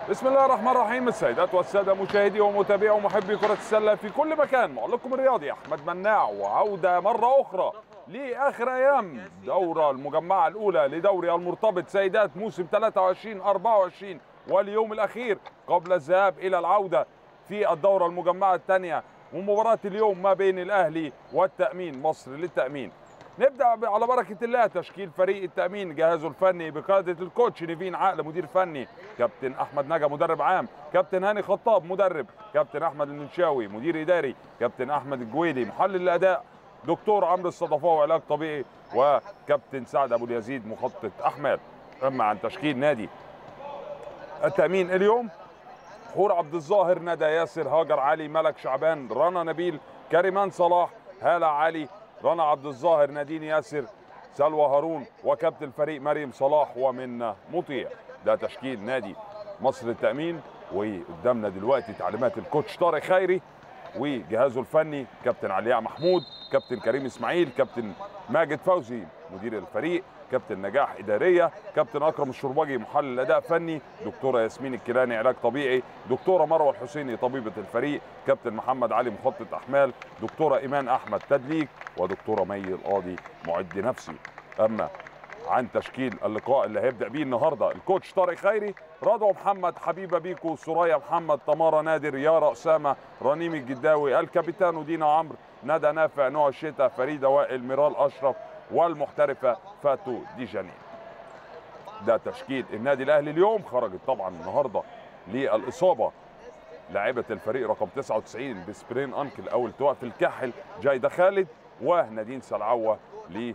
بسم الله الرحمن الرحيم السيدات والسادة مشاهدي ومتابعي ومحبي كرة السلة في كل مكان معلقكم الرياضي أحمد مناع وعودة مرة أخرى لآخر أيام دورة المجمعة الأولى لدوري المرتبط سيدات موسم 23 24 واليوم الأخير قبل الذهاب إلى العودة في الدورة المجمعة الثانية ومباراة اليوم ما بين الأهلي والتأمين مصر للتأمين نبدا على بركه الله تشكيل فريق التامين جهازه الفني بقياده الكوتش نيفين عقل مدير فني كابتن احمد نجا مدرب عام كابتن هاني خطاب مدرب كابتن احمد المنشاوي مدير اداري كابتن احمد الجويلي محلل الاداء دكتور عمرو الصدفاوي علاج طبيعي وكابتن سعد ابو اليزيد مخطط احمد اما عن تشكيل نادي التامين اليوم حور عبد الظاهر ندى ياسر هاجر علي ملك شعبان رنا نبيل كريمان صلاح هاله علي رنا عبد الظاهر نادين ياسر سلوى هارون وكابتن الفريق مريم صلاح ومن مطيع ده تشكيل نادي مصر التأمين وقدامنا دلوقتي تعليمات الكوتش طارق خيري وجهازه الفني كابتن علياء محمود كابتن كريم اسماعيل كابتن ماجد فوزي مدير الفريق كابتن نجاح اداريه كابتن اكرم الشربجي محلل اداء فني دكتوره ياسمين الكيلاني علاج طبيعي دكتوره مروه الحسيني طبيبه الفريق كابتن محمد علي مخطط احمال دكتوره ايمان احمد تدليك ودكتوره مي القاضي معد نفسي اما عن تشكيل اللقاء اللي هيبدا بيه النهارده الكوتش طارق خيري رضوى محمد حبيبه بيكو سوريا محمد تمارا نادر يارا اسامه رنيم الجداوي الكابيتان دينا عمرو ندى نافع نوع الشتاء فريده وائل ميرال اشرف والمحترفه فاتو ديجاني ده تشكيل النادي الاهلي اليوم خرجت طبعا النهارده للاصابه لاعبه الفريق رقم 99 بسبرين انكل او التواء في الكاحل جايده خالد ونادين سلعوه ل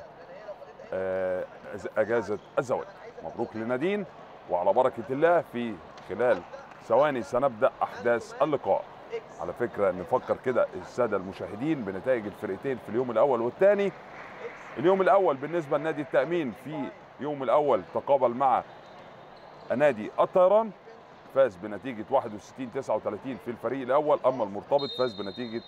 اجازه الزواج مبروك لنادين وعلى بركه الله في خلال ثواني سنبدا احداث اللقاء على فكره نفكر كده الساده المشاهدين بنتائج الفرقتين في اليوم الاول والثاني اليوم الاول بالنسبه لنادي التامين في يوم الاول تقابل مع نادي الطيران فاز بنتيجه 61 39 في الفريق الاول اما المرتبط فاز بنتيجه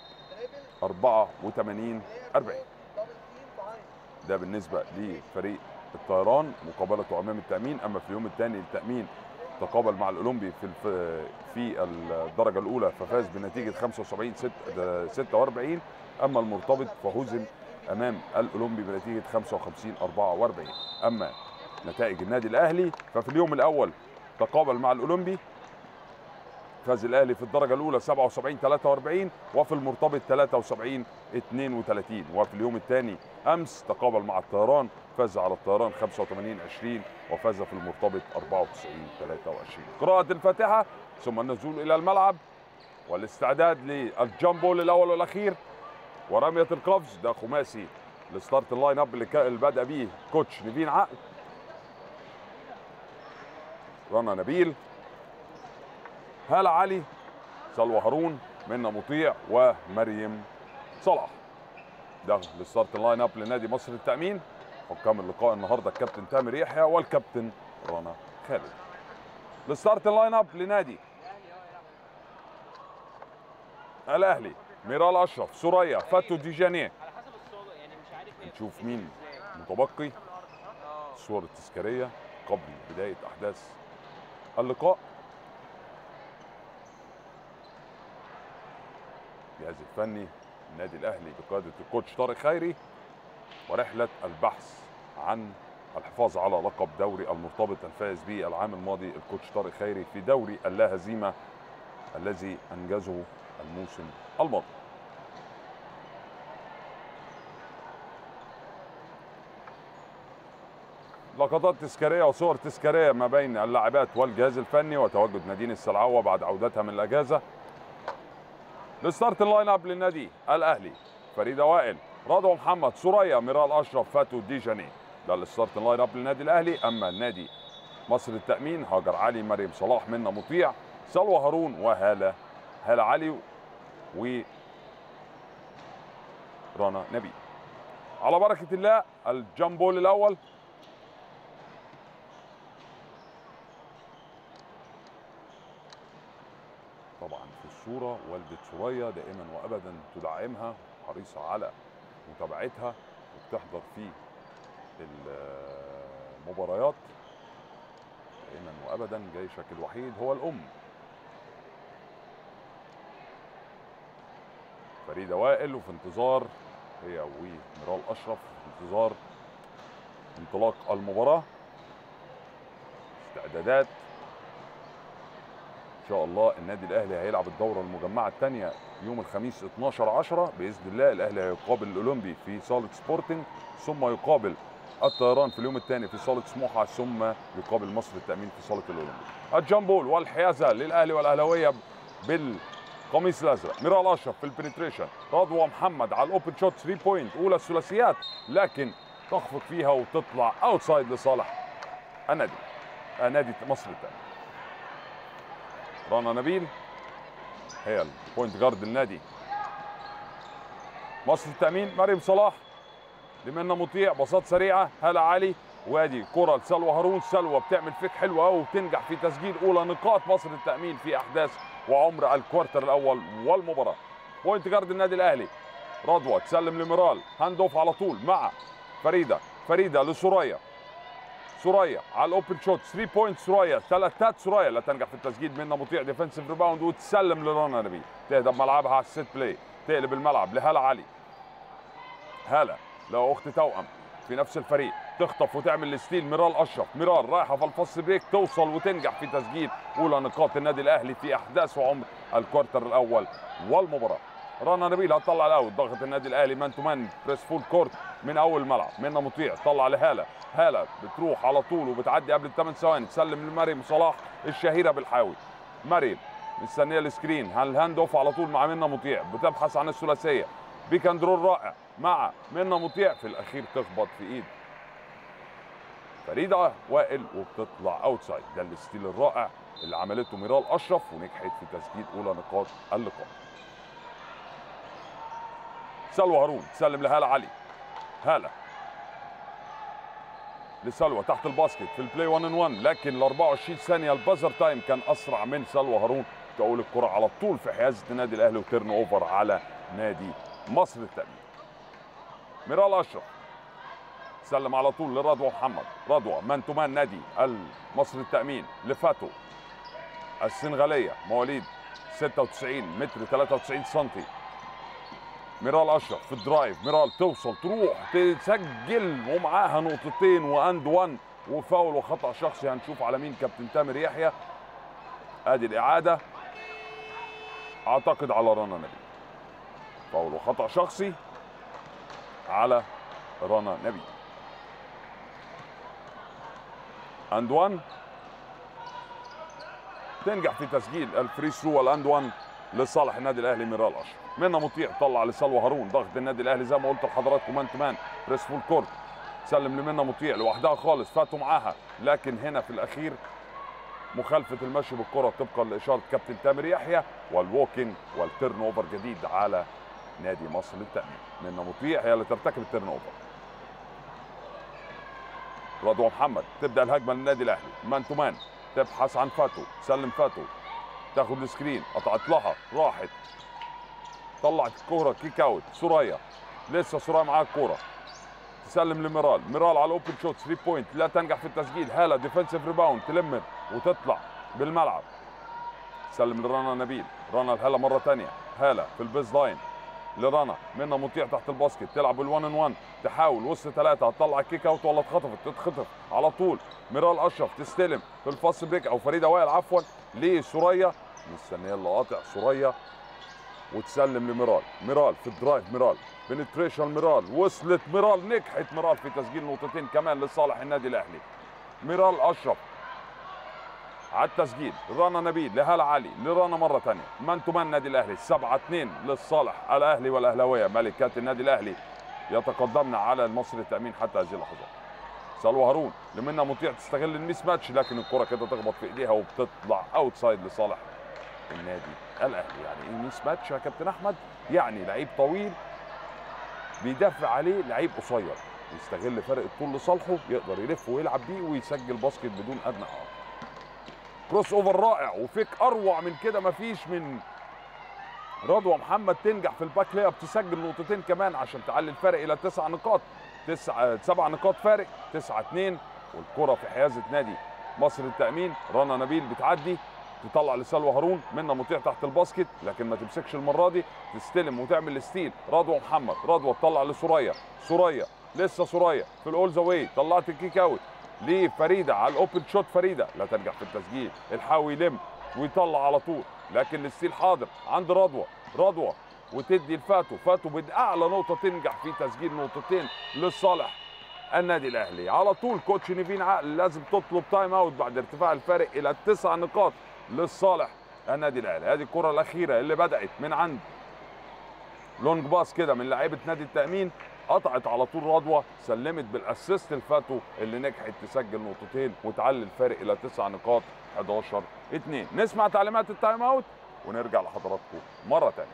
84 40 ده بالنسبه لفريق الطيران مقابلته امام التامين اما في اليوم الثاني التامين تقابل مع الاولمبي في في الدرجه الاولى ففاز بنتيجه 75 46 اما المرتبط فهزم امام الاولمبي بنتيجه 55 44 اما نتائج النادي الاهلي ففي اليوم الاول تقابل مع الاولمبي فاز الاهلي في الدرجه الاولى 77 43 وفي المرتبط 73 32 وفي اليوم الثاني امس تقابل مع الطيران فاز على الطيران 85 20 وفاز في المرتبط 94 23 قراءه الفاتحه ثم النزول الى الملعب والاستعداد للجامبول الاول والاخير ورميه القفز ده خماسي الستارت اللاين اب اللي بدا بيه كوتش نيفين عقل رنا نبيل هالة علي سلوى هارون منى مطيع ومريم صلاح ده الستارت اللاين اب لنادي مصر التامين حكام اللقاء النهارده الكابتن تامر يحيى والكابتن رنا خالد الستارت اللاين اب لنادي الاهلي ميرال اشرف سوريا فاتو ديجانيه نشوف مين متبقي الصور التذكاريه قبل بدايه احداث اللقاء الجهاز الفني النادي الاهلي بقياده الكوتش طارق خيري ورحله البحث عن الحفاظ على لقب دوري المرتبط الفائز به العام الماضي الكوتش طارق خيري في دوري اللا هزيمه الذي انجزه الموسم الماضي لقطات تذكاريه وصور تذكاريه ما بين اللاعبات والجهاز الفني وتواجد نادين السلعوه بعد عودتها من الاجازه الستارت اللاين اب للنادي الاهلي فريده وائل رضوى محمد سوريا ميرال اشرف فاتو ديجاني ده الستارت اللاين اب للنادي الاهلي اما النادي مصر التامين هاجر علي مريم صلاح منى مطيع سلوى هارون وهاله هاله علي و رنا نبيل على بركه الله الجامبول الاول طبعا في الصورة والدة سوريا دائما وأبدا تدعمها حريصة على متابعتها وبتحضر في المباريات دائما وابدا جيشك الوحيد هو الام فريده وائل وفي انتظار هي وميرال اشرف في انتظار انطلاق المباراه استعدادات ان شاء الله النادي الاهلي هيلعب الدوره المجمعه الثانيه يوم الخميس 12 10 باذن الله الاهلي هيقابل الاولمبي في صاله سبورتنج ثم يقابل الطيران في اليوم الثاني في صاله سموحه ثم يقابل مصر التامين في صاله الاولمبي الجامبول والحيازه للاهلي والاهلاويه بالقميص الازرق ميرال اشرف في البنتريشن رضوى محمد على الاوبن شوت 3 بوينت اولى الثلاثيات لكن تخفق فيها وتطلع اوتسايد لصالح النادي نادي مصر التامين رنا نبيل هي البوينت جارد النادي مصر التامين مريم صلاح لمنى مطيع باصات سريعه هلا علي وادي كره لسلوى هارون سلوى بتعمل فيك حلوه قوي وبتنجح في تسجيل اولى نقاط مصر التامين في احداث وعمر الكوارتر الاول والمباراه بوينت جارد النادي الاهلي رضوى تسلم لميرال هاند اوف على طول مع فريده فريده لسوريا سوريا على الاوبن شوت 3 بوينت سوريا ثلاثات سوريا لا تنجح في التسجيل منها مطيع ديفنسيف ريباوند وتسلم لرنا نبيل تهدى بملعبها على الست بلاي تقلب الملعب لهلا علي هلا لو اخت توأم في نفس الفريق تخطف وتعمل الستيل ميرال اشرف ميرال رايحه في الفاست بريك توصل وتنجح في تسجيل اولى نقاط النادي الاهلي في احداث وعمر الكوارتر الاول والمباراه رنا نبيل هتطلع الاول ضغط النادي الاهلي مان تو مان بريس فول كورت من اول الملعب منى مطيع طلع لهاله هاله بتروح على طول وبتعدي قبل الثمان ثواني تسلم لمريم صلاح الشهيره بالحاوي مريم مستنيه السكرين الهاند اوف على طول مع منى مطيع بتبحث عن الثلاثيه بيك اند رول رائع مع منى مطيع في الاخير تخبط في ايد فريده وائل وبتطلع اوتسايد ده الستيل الرائع اللي عملته ميرال اشرف ونجحت في تسجيل اولى نقاط اللقاء سلوى هارون تسلم لهاله علي هاله لسلوى تحت الباسكت في البلاي 1 ان 1 لكن ال 24 ثانيه البازر تايم كان اسرع من سلوى هارون تقول الكره على طول في حيازه النادي الاهلي وتيرن اوفر على نادي مصر التامين ميرال اشرف سلم على طول لرضوى محمد رضوى مان تو مان نادي مصر التامين لفاتو السنغاليه مواليد 96 متر 93 سنتي ميرال اشرف في الدرايف ميرال توصل تروح تسجل ومعاها نقطتين واند وان وفاول وخطا شخصي هنشوف على مين كابتن تامر يحيى ادي الاعاده اعتقد على رنا نبيل فاول وخطا شخصي على رنا نبيل اند وان تنجح في تسجيل الفري ثرو والاند وان لصالح النادي الاهلي ميرال اشرف منى مطيع طلع لسلوى هارون ضغط النادي الاهلي زي ما قلت لحضراتكم مان تو مان بريس فول كورت سلم لمنى مطيع لوحدها خالص فاتوا معاها لكن هنا في الاخير مخالفه المشي بالكره طبقا لاشاره كابتن تامر يحيى والووكينج والتيرن اوفر جديد على نادي مصر للتامين منى مطيع هي اللي ترتكب التيرن اوفر رضوى محمد تبدا الهجمه للنادي الاهلي مان تو مان تبحث عن فاتو سلم فاتو تاخد السكرين قطعت لها راحت طلعت الكوره كيك اوت سوريا لسه سوريا معاها الكوره تسلم لميرال ميرال على الاوبن شوت 3 بوينت لا تنجح في التسجيل هاله ديفensive ريباوند تلم وتطلع بالملعب سلم لرنا نبيل رنا الهاله مره ثانيه هاله في البيز لاين لرنا منى مطيع تحت الباسكت تلعب بالوان ان 1 تحاول وسط ثلاثه هتطلع كيك اوت ولا اتخطفت تتخطف على طول ميرال اشرف تستلم في الفاست بريك او فريده وائل عفوا لسوريا مستنيه اللي قاطع سوريا وتسلم لميرال ميرال في الدرايف ميرال بنتريشن ميرال وصلت ميرال نجحت ميرال في تسجيل نقطتين كمان لصالح النادي الاهلي ميرال اشرف على التسجيل رنا نبيل لهلا علي لرنا مره ثانيه مان تو مان النادي الاهلي 7 2 للصالح الاهلي والاهلاويه ملكات النادي الاهلي يتقدمن على المصري التامين حتى هذه اللحظات سلوى هارون لمنى مطيع تستغل الميس ماتش لكن الكره كده تخبط في ايديها وبتطلع اوتسايد لصالح النادي الاهلي يعني ايه ميس ماتش يا كابتن احمد يعني لعيب طويل بيدافع عليه لعيب قصير يستغل فرق الطول لصالحه يقدر يلف ويلعب بيه ويسجل باسكت بدون ادنى اعاقه كروس اوفر رائع وفيك اروع من كده مفيش من رضوى محمد تنجح في الباك لياب تسجل نقطتين كمان عشان تعلي الفرق الى تسع نقاط تسع سبع نقاط فارق 9 2 والكره في حيازه نادي مصر التامين رنا نبيل بتعدي تطلع لسلوى هارون منى مطيع تحت الباسكت لكن ما تمسكش المره دي تستلم وتعمل الستيل رضوى محمد رضوى تطلع لسوريا سوريا لسه سوريا في الاول واي طلعت الكيك اوت لفريده على الاوبن شوت فريده لا تنجح في التسجيل الحاوي يلم ويطلع على طول لكن الستيل حاضر عند رضوى رضوى وتدي لفاتو فاتو باعلى نقطه تنجح في تسجيل نقطتين لصالح النادي الاهلي على طول كوتش نيفين عقل لازم تطلب تايم اوت بعد ارتفاع الفارق الى تسع نقاط لصالح النادي الاهلي هذه الكره الاخيره اللي بدات من عند لونج باس كده من لعيبه نادي التامين قطعت على طول رضوى سلمت بالاسيست الفاتو اللي نجحت تسجل نقطتين وتعلي الفارق الى تسع نقاط 11 2 نسمع تعليمات التايم اوت ونرجع لحضراتكم مره ثانيه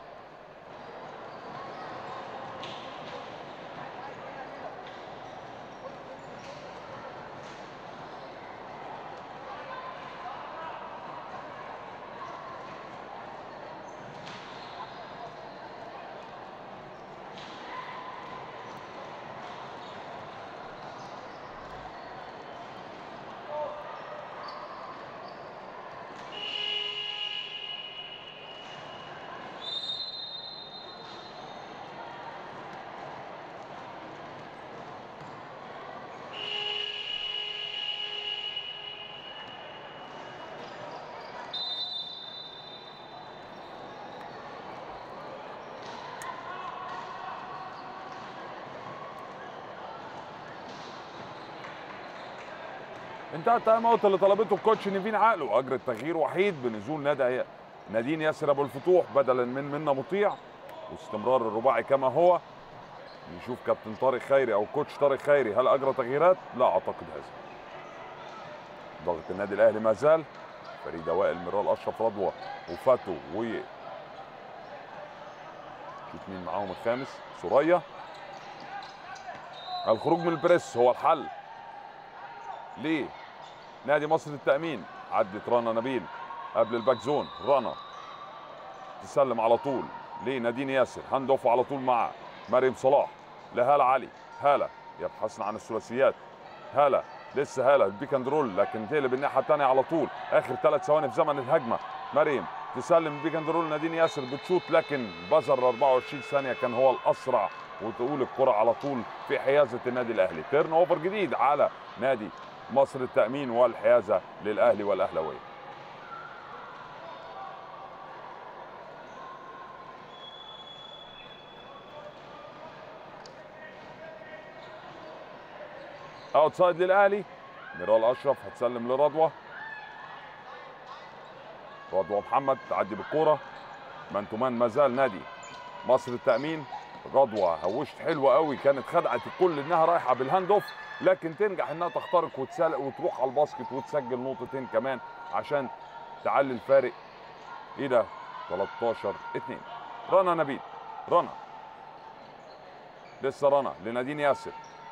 انتهى التايم اوت اللي طلبته الكوتش نيفين عقل واجرى التغيير وحيد بنزول نادي نادين ياسر ابو الفتوح بدلا من منا مطيع واستمرار الرباعي كما هو نشوف كابتن طارق خيري او كوتش طارق خيري هل اجرى تغييرات؟ لا اعتقد هذا. ضغط النادي الاهلي ما زال فريده وائل ميرال اشرف رضوى وفاتو و شوف مين معاهم الخامس سوريا الخروج من البريس هو الحل ليه نادي مصر للتأمين عدت رنا نبيل قبل الباك زون رنا تسلم على طول لنادين ياسر هاند اوف على طول مع مريم صلاح لهالة علي هالة يبحثن عن الثلاثيات هالة لسه هالة البيك اند رول لكن تقلب الناحية الثانية على طول آخر ثلاث ثواني في زمن الهجمة مريم تسلم البيك اند رول نادين ياسر بتشوط لكن بزر 24 ثانية كان هو الأسرع وتقول الكرة على طول في حيازة النادي الأهلي تيرن اوفر جديد على نادي مصر التأمين والحيازة للأهلي والأهلوية اوتسايد للأهلي ميرال أشرف هتسلم لرضوى رضوى محمد تعدي بالكورة مان تو مان ما زال نادي مصر التأمين رضوى هوشت حلوة قوي كانت خدعت الكل انها رايحة بالهاند اوف لكن تنجح انها تخترق وتسلق وتروح على الباسكت وتسجل نقطتين كمان عشان تعلي الفارق الى 13 2 رنا نبيل رنا لسه رنا لنادين ياسر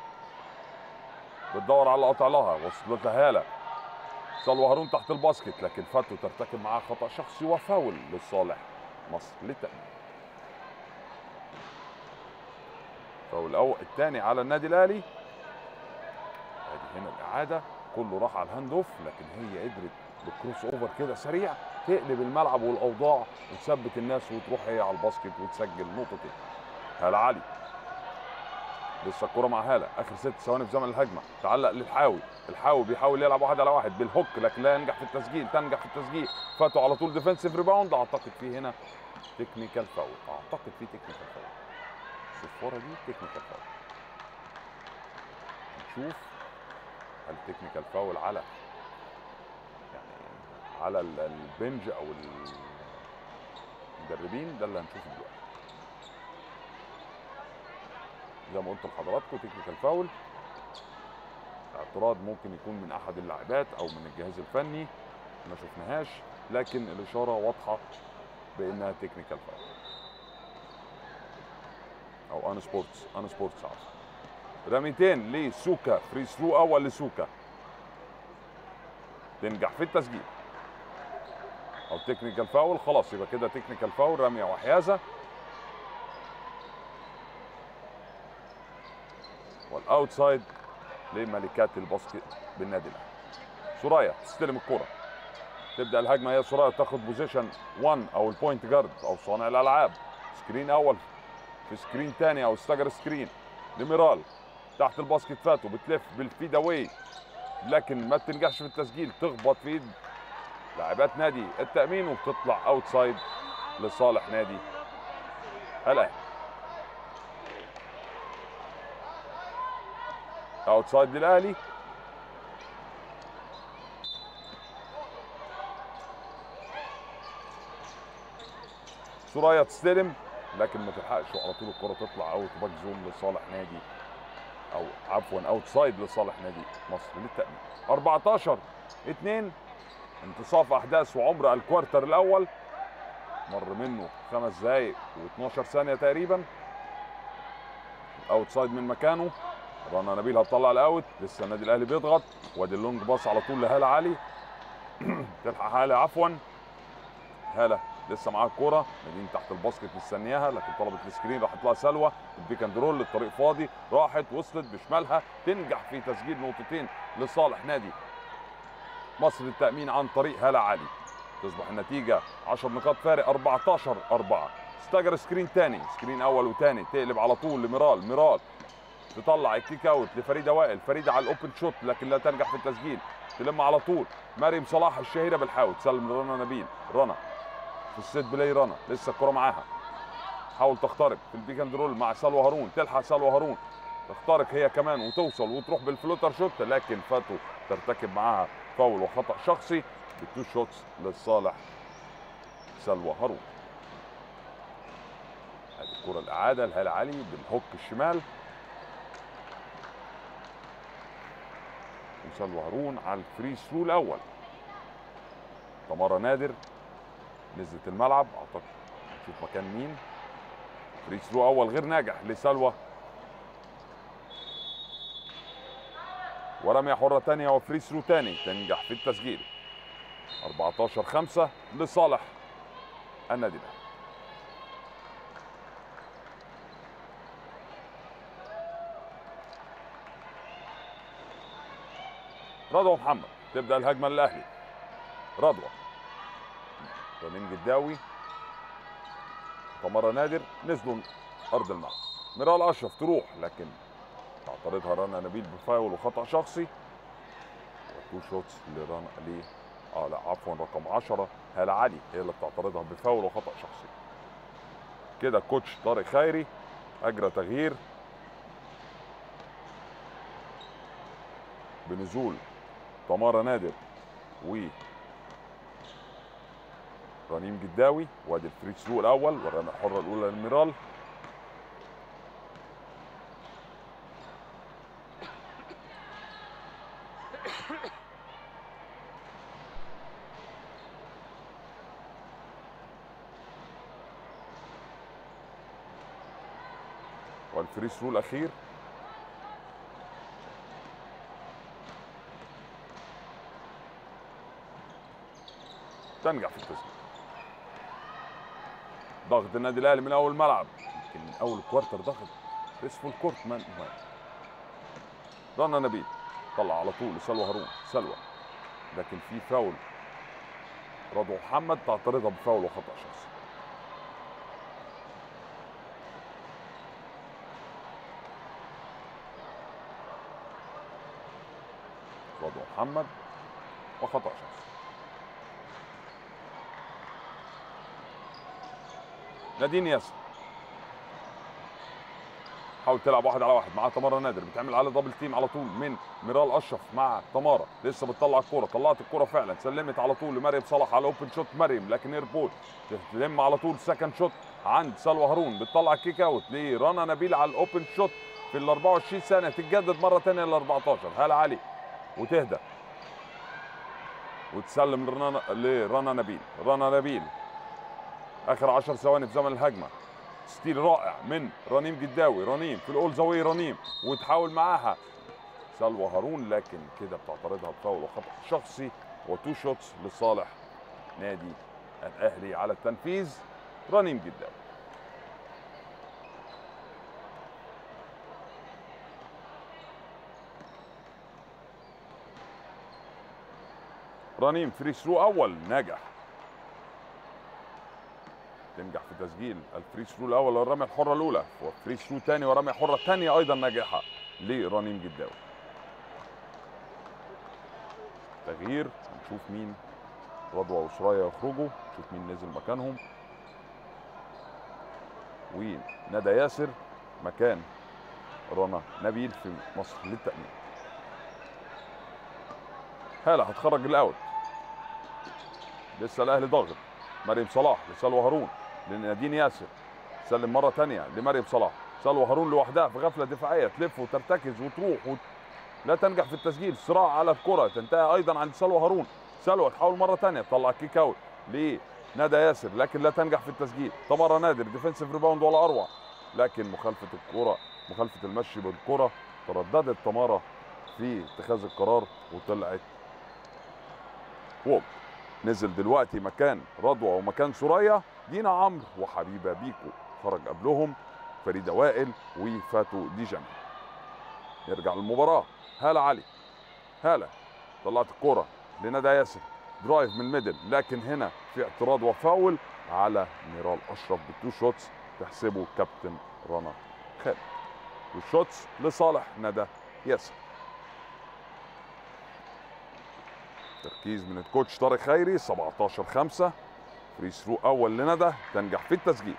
بتدور على قطع لها وصلت لها هاله سلوى هارون تحت الباسكت لكن فاتو ترتكب معاه خطا شخصي وفاول لصالح مصر للتأمين فاول الاول الثاني على النادي الاهلي ادي هنا الاعاده كله راح على الهاند اوف لكن هي قدرت بالكروس اوفر كده سريع تقلب الملعب والاوضاع وتثبت الناس وتروح هي على الباسكت وتسجل نقطتين هاله علي لسه الكوره مع هاله اخر ست ثواني في زمن الهجمه تعلق للحاوي الحاوي بيحاول يلعب واحد على واحد بالهوك لكن لا ينجح في التسجيل تنجح في التسجيل فاتوا على طول ديفensive ريباوند اعتقد في هنا تكنيكال فاول اعتقد في تكنيكال فاول الصفاره دي تكنيكال فاول نشوف هل تكنيكال فاول على يعني على ال- البنج او المدربين ده اللي هنشوفه دلوقتي زي ما قلت لحضراتكم تكنيكال فاول اعتراض ممكن يكون من احد اللاعبات او من الجهاز الفني ما شفناهاش لكن الاشاره واضحه بانها تكنيكال فاول او ان سبورتس ان سبورتس عفوا رميتين لسوكا فري ثرو اول لسوكا تنجح في التسجيل او تكنيكال فاول خلاص يبقى كده تكنيكال فاول رميه وحيازه والاوتسايد لملكات الباسكت بالنادي الاهلي سوريا تستلم الكره تبدا الهجمه هي سوريا تاخد بوزيشن 1 او البوينت جارد او صانع الالعاب سكرين اول في سكرين تاني او ستاجر سكرين لميرال تحت الباسكت فاتو بتلف بالفيد اواي لكن ما بتنجحش في التسجيل تخبط في ايد لاعبات نادي التامين وبتطلع اوت سايد لصالح نادي الاهلي اوت سايد للاهلي سوريا تستلم لكن ما تلحقش وعلى طول الكره تطلع اوت باك زون لصالح نادي او عفوا اوت سايد لصالح نادي مصر للتامين 14 2 انتصاف احداث وعمر الكوارتر الاول مر منه خمس دقايق و12 ثانيه تقريبا اوت سايد من مكانه رنا نبيل هتطلع الاوت لسه النادي الاهلي بيضغط وادي اللونج باص على طول لهاله علي تلحق هاله عفوا هاله لسه معاها الكوره نادين تحت الباسكت مستنياها لكن طلبت السكرين راحت لها سلوى البيك اند رول الطريق فاضي راحت وصلت بشمالها تنجح في تسجيل نقطتين لصالح نادي مصر للتامين عن طريق هاله علي تصبح النتيجه 10 نقاط فارق 14 4 استجر سكرين تاني سكرين اول وتاني تقلب على طول لميرال ميرال تطلع الكيك اوت لفريده وائل فريده على الاوبن شوت لكن لا تنجح في التسجيل تلم على طول مريم صلاح الشهيره بالحاول تسلم لرنا نبيل رنا في السيت بلاي رنا لسه الكره معاها حاول تخترق في البيك اند رول مع سلوى هارون تلحق سلوى هارون تخترق هي كمان وتوصل وتروح بالفلوتر شوت لكن فاتو ترتكب معاها فاول وخطا شخصي بالتو شوتس لصالح سلوى هارون ادي الكره الاعاده لهال علي بالهوك الشمال وسلوى هارون على الفري ثرو الاول تمارا نادر نزلت الملعب اعتقد نشوف مكان مين فري ثرو اول غير ناجح لسلوى ورمية حرة تانية وفري ثرو تاني تنجح في التسجيل 14 5 لصالح النادي الاهلي رضوى محمد تبدا الهجمه للاهلي رضوى رنين جداوي تمارا نادر نزلوا ارض الملعب ميرال اشرف تروح لكن تعترضها رنا نبيل بفاول وخطا شخصي تو شوتس لرنا ليه اه لا عفوا رقم 10 هاله علي هي اللي بتعترضها بفاول وخطا شخصي كده كوتش طارق خيري اجرى تغيير بنزول تمارا نادر و رنيم جداوي وادي الفري ثرو الاول والرميه الحره الاولى للميرال والفري ثرو الاخير تنجح في التسجيل ضغط النادي الاهلي من اول ملعب يمكن من اول كوارتر ضغط فول كورت مان مان رنا نبيل طلع على طول لسلوى هارون سلوى لكن في فاول رضوى محمد تعترضها بفاول وخطا شخصي رضوى محمد وخطا شخصي نادين ياسر حاول تلعب واحد على واحد مع تمارا نادر بتعمل على دبل تيم على طول من ميرال اشرف مع تمارا لسه بتطلع الكوره طلعت الكوره فعلا سلمت على طول لمريم صلاح على اوبن شوت مريم لكن ايربول تلم على طول سكند شوت عند سلوى هارون بتطلع كيك اوت لرنا نبيل على الاوبن شوت في ال 24 ثانيه تتجدد مره ثانيه ل 14 هلا علي وتهدى وتسلم لرنا لرنا نبيل رنا نبيل اخر 10 ثواني في زمن الهجمه ستيل رائع من رنيم جداوي رنيم في الاول زاويه رنيم وتحاول معاها سلوى هارون لكن كده بتعترضها بفاول وخطا شخصي وتو شوتس لصالح نادي الاهلي على التنفيذ رنيم جداوي رنيم فري ثرو اول ناجح تنجح في تسجيل الفري ثرو الاول والرميه الحره الاولى وفري ثرو ثاني ورميه حره ثانيه ايضا ناجحه لرنيم جداوي تغيير هنشوف مين رضوى وسرايا يخرجوا نشوف مين نزل مكانهم وندى ياسر مكان رنا نبيل في مصر للتأمين هالة هتخرج الاوت لسه الاهلي ضاغط مريم صلاح لسلوى هارون لنادين ياسر سلم مره ثانيه لمريم صلاح سلوى هارون لوحدها في غفله دفاعيه تلف وترتكز وتروح وت... لا تنجح في التسجيل صراع على الكره تنتهي ايضا عند سلوى هارون سلوى تحاول مره ثانيه تطلع كيك اوت لندى ياسر لكن لا تنجح في التسجيل تمارا نادر ديفنسيف ريباوند ولا اروع لكن مخالفه الكره مخالفه المشي بالكره ترددت تمارا في اتخاذ القرار وطلعت ووب نزل دلوقتي مكان رضوى ومكان سوريا دينا عمرو وحبيبه بيكو خرج قبلهم فريده وائل وفاتو ديجامي نرجع للمباراه هاله علي هاله طلعت الكوره لندى ياسر درايف من الميدل لكن هنا في اعتراض وفاول على ميرال اشرف بالتو شوتس تحسبه كابتن رنا خالد والشوتس لصالح ندى ياسر تركيز من الكوتش طارق خيري 17 5 فري ثرو اول لندى تنجح في التسجيل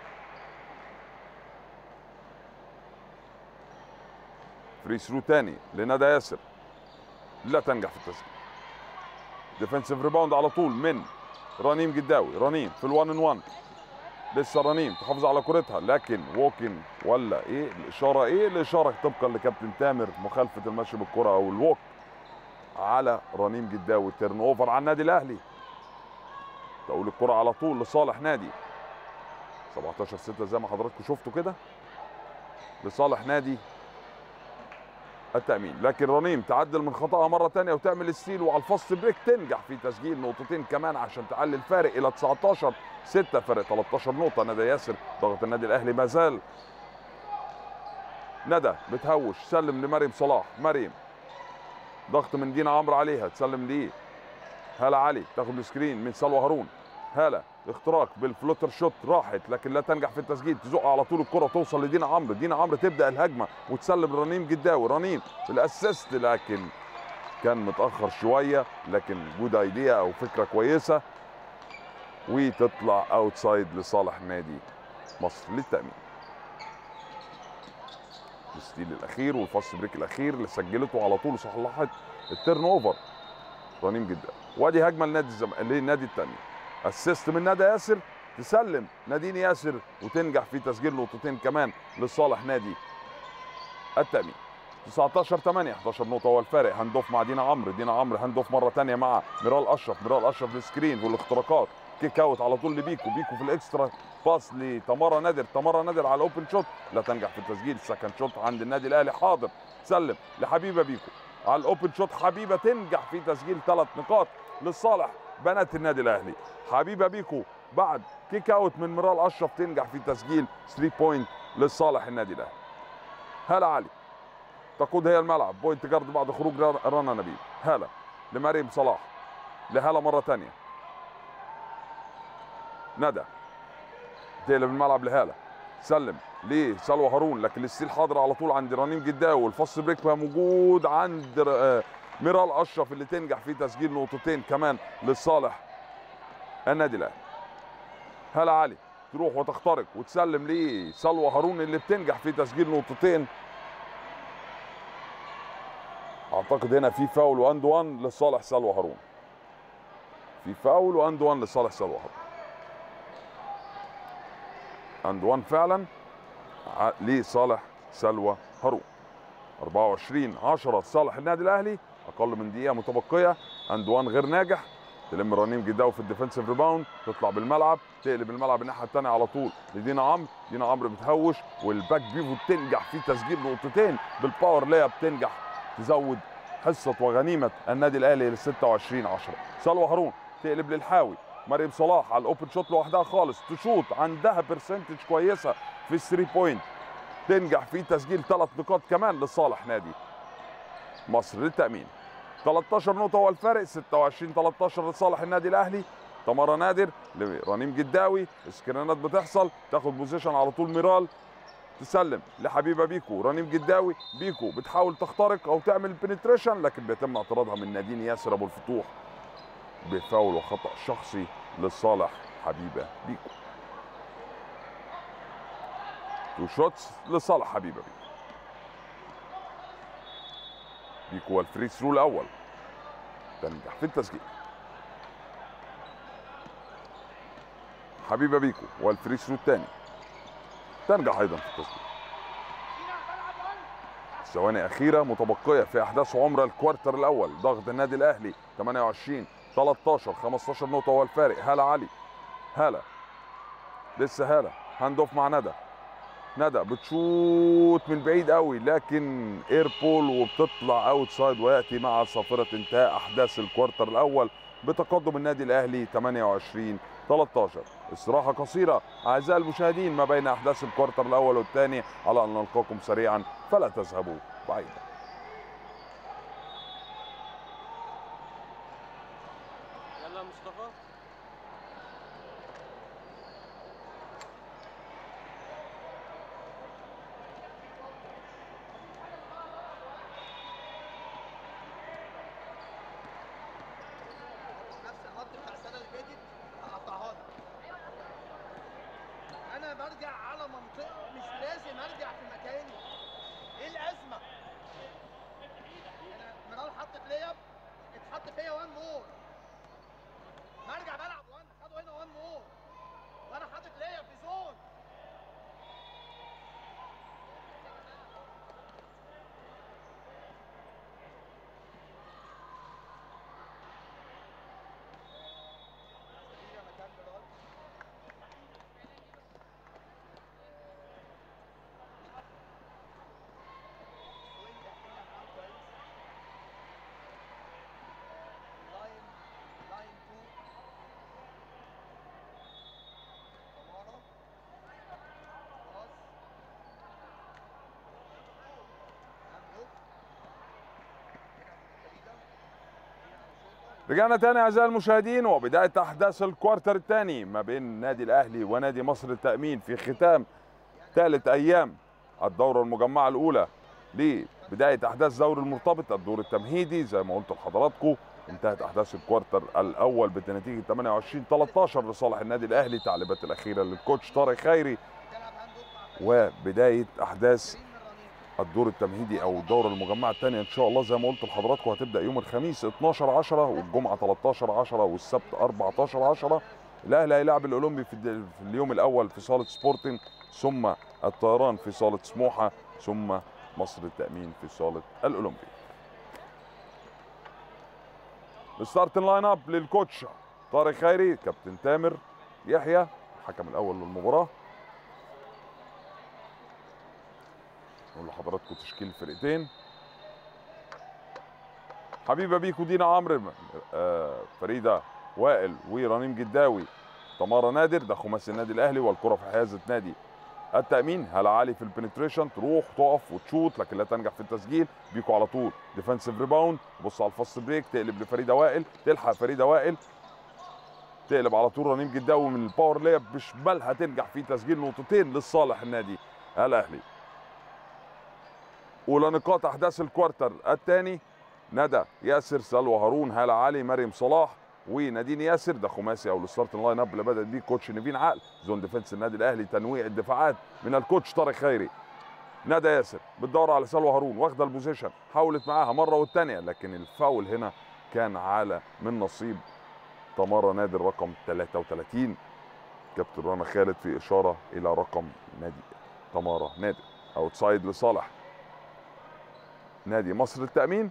فري ثرو ثاني لندى ياسر لا تنجح في التسجيل ديفنسيف ريباوند على طول من رنيم جداوي رنيم في الوان ان وان لسه رنيم تحافظ على كرتها لكن ووكن ولا ايه الاشاره ايه الاشاره طبقا لكابتن تامر مخالفه المشي بالكره او الووك على رنيم جداوي تيرن اوفر على النادي الاهلي تقول الكره على طول لصالح نادي 17 6 زي ما حضراتكم شفتوا كده لصالح نادي التأمين لكن رنيم تعدل من خطأها مرة تانية وتعمل السيل وعلى الفاست بريك تنجح في تسجيل نقطتين كمان عشان تعلي الفارق إلى 19 6 فرق 13 نقطة ندى ياسر ضغط النادي الأهلي ما زال ندى بتهوش سلم لمريم صلاح مريم ضغط من دينا عمرو عليها تسلم ليه هلا علي تاخد السكرين من سلوى هارون هلا اختراق بالفلوتر شوت راحت لكن لا تنجح في التسجيل تزق على طول الكره توصل لدينا عمرو دينا عمرو تبدا الهجمه وتسلم رنيم جداوي رنيم الاسيست لكن كان متاخر شويه لكن جود ايديا او فكره كويسه وتطلع اوتسايد لصالح نادي مصر للتامين الستيل الاخير والفاست بريك الاخير اللي سجلته على طول صلحت التيرن اوفر رنيم جدا وادي هجمه لنادي الزم... لنادي التامين اسيست من ندى ياسر تسلم نادين ياسر وتنجح في تسجيل نقطتين كمان لصالح نادي التامين 19 8 11 نقطه هو الفارق هندوف مع دينا عمرو دينا عمرو هندوف مره ثانيه مع ميرال اشرف ميرال اشرف للسكرين والاختراقات كيك اوت على طول لبيكو بيكو في الاكسترا باس لتمارا نادر تمارا نادر على اوبن شوت لا تنجح في التسجيل سكند شوت عند النادي الاهلي حاضر سلم لحبيبه بيكو على الاوبن شوت حبيبه تنجح في تسجيل ثلاث نقاط لصالح بنات النادي الاهلي حبيبه بيكو بعد كيك اوت من مرال اشرف تنجح في تسجيل 3 بوينت لصالح النادي الاهلي هلا علي تقود هي الملعب بوينت جارد بعد خروج رنا نبيل هلا لمريم صلاح لهلا مره ثانيه ندى تقلب الملعب لهاله سلم لسلوى هارون لكن الستيل حاضر على طول عند رنيم جداوي والفص بريك بقى موجود عند ميرال اشرف اللي تنجح في تسجيل نقطتين كمان لصالح النادي الاهلي هلا علي تروح وتخترق وتسلم لسلوى هارون اللي بتنجح في تسجيل نقطتين اعتقد هنا في فاول واند وان لصالح سلوى هارون في فاول واند وان لصالح سلوى هارون اند وان فعلا لصالح سلوى هارون 24 10 صالح النادي الاهلي اقل من دقيقه متبقيه اند وان غير ناجح تلم رنيم جداوي في الديفنسيف ريباوند تطلع بالملعب تقلب الملعب الناحيه الثانيه على طول لدينا عمرو دينا عمرو بتهوش والباك بيفو تنجح في تسجيل نقطتين بالباور ليا بتنجح تزود حصه وغنيمه النادي الاهلي ل 26 10 سلوى هارون تقلب للحاوي مريم صلاح على الاوبن شوت لوحدها خالص تشوط عندها برسنتج كويسه في الثري بوينت تنجح في تسجيل ثلاث نقاط كمان لصالح نادي مصر للتامين 13 نقطه هو الفارق 26 13 لصالح النادي الاهلي تمارا نادر لرنيم جداوي سكرينات بتحصل تاخد بوزيشن على طول ميرال تسلم لحبيبه بيكو رنيم جداوي بيكو بتحاول تخترق او تعمل بنتريشن لكن بيتم اعتراضها من نادين ياسر ابو الفتوح بفاول وخطا شخصي لصالح حبيبه بيكو تو شوتس لصالح حبيبه بيكو بيكو الفري ثرو الاول تنجح في التسجيل حبيبه بيكو والفري ثرو الثاني تنجح ايضا في التسجيل ثواني اخيره متبقيه في احداث عمر الكوارتر الاول ضغط النادي الاهلي 28 13 15 نقطه هو الفارق هاله علي هاله لسه هاله هاند اوف مع ندى ندى بتشوت من بعيد قوي لكن اير بول وبتطلع اوت سايد وياتي مع صافره انتهاء احداث الكوارتر الاول بتقدم النادي الاهلي 28 13 استراحه قصيره اعزائي المشاهدين ما بين احداث الكوارتر الاول والثاني على ان نلقاكم سريعا فلا تذهبوا بعيدا يلا مصطفى نفس الخط بتاع السنه اللي فاتت هقطعها لك انا برجع على منطقه مش لازم ارجع في مكاني ايه الازمه انا منال حط بلاي اتحط فيا وان مور ما ارجع بلعب وان خدوا هنا وان مور وانا حاطط بلاي في زون سريع مكان منال سوينج داخلين على الملعب كويس لاين لاين 2 تمارا باص هاند اوف بعيدة فيها شوطة رجعنا تاني اعزائي المشاهدين وبدايه احداث الكوارتر الثاني ما بين النادي الاهلي ونادي مصر التامين في ختام ثالث ايام الدوره المجمعه الاولى لبدايه احداث دوري المرتبط الدور التمهيدي زي ما قلت لحضراتكم انتهت احداث الكوارتر الاول بنتيجه 28 13 لصالح النادي الاهلي تعليمات الاخيره للكوتش طارق خيري تلعب هاند اوف مع وبدايه احداث كريم من رنين الدور التمهيدي او الدوره المجمعه الثانيه ان شاء الله زي ما قلت لحضراتكم هتبدا يوم الخميس 12 10 والجمعه 13 10 والسبت 14 10 الاهلي هيلاعب الاولمبي في, الد- في اليوم الاول في صاله سبورتنج ثم الطيران في صاله سموحه ثم مصر التامين في صاله الاولمبي الستارت لاين اب للكوتش طارق خيري كابتن تامر يحيى الحكم الاول للمباراه نقول لحضراتكم تشكيل الفرقتين حبيبه بيكو دينا عمرو آه فريده وائل ورنيم جداوي تمارا نادر ده خماسي النادي الاهلي والكره في حيازه نادي التامين هلا علي في البنتريشن تروح تقف وتشوت لكن لا تنجح في التسجيل بيكو على طول ديفensive ريباوند بص على الفاست بريك تقلب لفريده وائل تلحق فريده وائل تقلب على طول رنيم جداوي من الباور ليب بشمالها تنجح في تسجيل نقطتين لصالح النادي الاهلي اولى نقاط احداث الكوارتر الثاني ندى ياسر سلوى هارون هاله علي مريم صلاح ونادين ياسر ده خماسي او الستارت لاين اب اللي بدات بيه كوتش نيفين عقل زون ديفنس النادي الاهلي تنويع الدفاعات من الكوتش طارق خيري ندى ياسر بتدور على سلوى هارون واخده البوزيشن حاولت معاها مره والثانيه لكن الفاول هنا كان على من نصيب تمارا نادر رقم 33 كابتن رنا خالد في اشاره الى رقم نادي تمارا نادر اوتسايد لصالح نادي مصر التأمين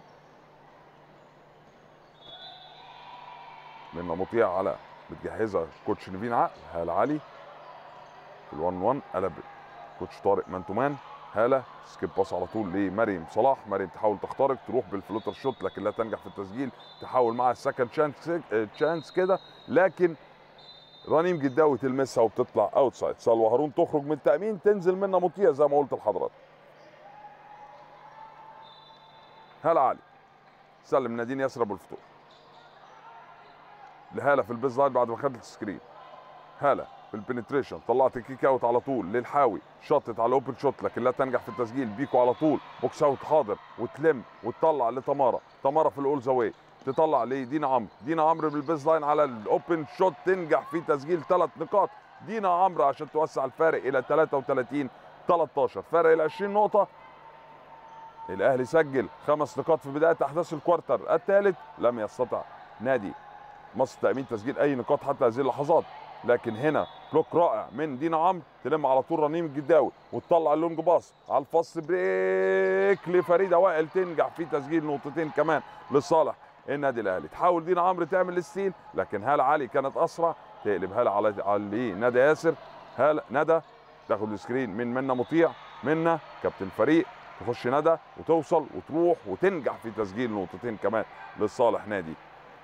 منا مطيع على بتجهزها كوتش نيفين عقل هالة علي في الوان 1 قلب كوتش طارق مان تو مان هالة سكيب باس على طول لمريم صلاح مريم تحاول تخترق تروح بالفلوتر شوت لكن لا تنجح في التسجيل تحاول مع السكند شانس تشانس كده لكن رنيم جداوي تلمسها وبتطلع اوتسايد سلوى هارون تخرج من التأمين تنزل منا مطيع زي ما قلت لحضرتك هلا علي سلم نادين ياسر ابو الفتوح لهاله في البيز لاين بعد ما خدت السكرين هاله في البنتريشن طلعت الكيك اوت على طول للحاوي شطت على اوبن شوت لكن لا تنجح في التسجيل بيكو على طول بوكس اوت حاضر وتلم وتطلع لتمارا تمارا في الاول زاويه تطلع لدينا عمرو دينا عمرو بالبيز لاين على الاوبن شوت تنجح في تسجيل ثلاث نقاط دينا عمرو عشان توسع الفارق الى 33 13 فارق الى 20 نقطه الاهلي سجل خمس نقاط في بدايه احداث الكوارتر الثالث لم يستطع نادي مصر تامين تسجيل اي نقاط حتى هذه اللحظات لكن هنا بلوك رائع من دينا عمرو تلم على طول رنيم الجداوي وتطلع اللونج باص على الفاست بريك لفريده وائل تنجح في تسجيل نقطتين كمان لصالح النادي الاهلي تحاول دينا عمرو تعمل الستيل لكن هاله علي كانت اسرع تقلب هاله على على ندى ياسر هاله ندى تاخد السكرين من منا مطيع منا كابتن الفريق تخش ندى وتوصل وتروح وتنجح في تسجيل نقطتين كمان لصالح نادي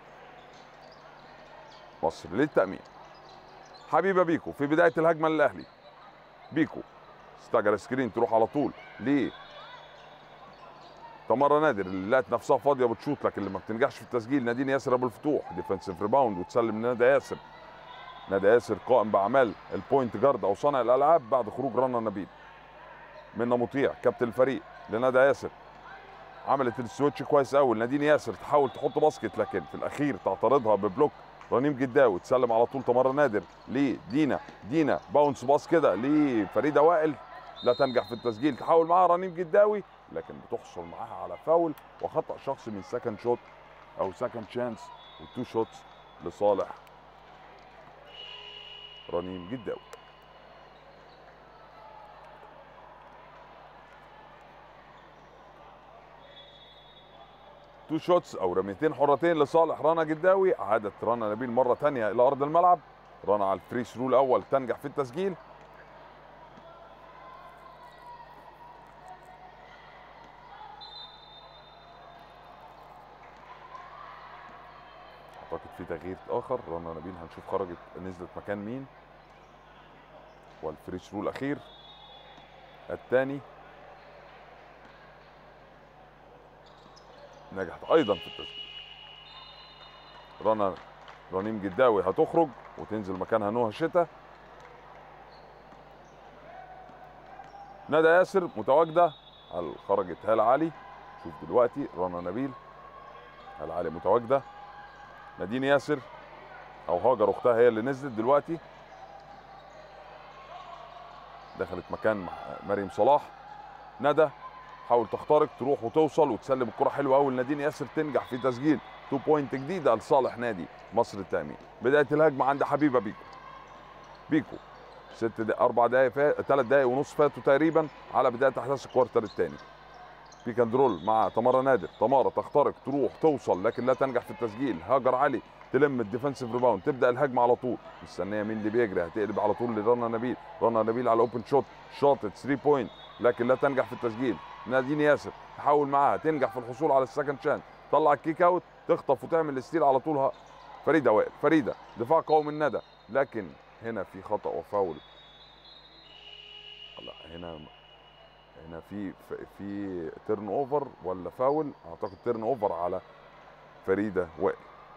مصر للتأمين حبيبة بيكو في بداية الهجمة للأهلي بيكو استجر سكرين تروح على طول ليه تمارا نادر اللي لقت نفسها فاضيه بتشوط لكن اللي ما بتنجحش في التسجيل نادين ياسر ابو الفتوح ديفensive ريباوند وتسلم لنادى ياسر نادى ياسر قائم باعمال البوينت جارد او صانع الالعاب بعد خروج رنا نبيل منا مطيع كابتن الفريق لنادى ياسر عملت السويتش كويس قوي نادين ياسر تحاول تحط باسكت لكن في الاخير تعترضها ببلوك رنيم جداوي تسلم على طول تمارا نادر لدينا دينا باونس باص كده لفريده وائل لا تنجح في التسجيل تحاول معاها رنيم جداوي لكن بتحصل معاها على فاول وخطا شخصي من سكند شوت او سكند شانس وتو شوتس لصالح رنيم جداوي تو شوتس او رميتين حرتين لصالح رنا جداوي عادت رنا نبيل مره ثانيه الى ارض الملعب رنا على الفري ثرو الاول تنجح في التسجيل اعتقد في تغيير اخر رنا نبيل هنشوف خرجت نزلت مكان مين والفري ثرو الاخير الثاني نجحت ايضا في التسجيل رنا رنيم جداوي هتخرج وتنزل مكانها نهى شتا ندى ياسر متواجده هل خرجت هاله علي شوف دلوقتي رنا نبيل هاله علي متواجده نادين ياسر او هاجر اختها هي اللي نزلت دلوقتي دخلت مكان مريم صلاح ندى حاول تخترق تروح وتوصل وتسلم الكره حلوه قوي لنادين ياسر تنجح في تسجيل 2 بوينت جديده لصالح نادي مصر التامين بدايه الهجمه عند حبيبه بيكو بيكو ست دقائق اربع دقائق فات ثلاث دقائق ونص فاتوا تقريبا على بدايه احداث الكوارتر الثاني بيك اند رول مع تمارا نادر تمارا تخترق تروح توصل لكن لا تنجح في التسجيل هاجر علي تلم الديفنسيف ريباوند تبدا الهجمه على طول مستنيه مين اللي بيجري هتقلب على طول لرنا نبيل رنا نبيل على اوبن شوت شاطت 3 بوينت لكن لا تنجح في التسجيل نادين ياسر تحاول معاها تنجح في الحصول على السكند شان طلع الكيك اوت تخطف وتعمل الستيل على طولها فريده وائل فريده دفاع قوي من ندى لكن هنا في خطا وفاول لا هنا هنا في في تيرن اوفر ولا فاول اعتقد تيرن اوفر على فريده وائل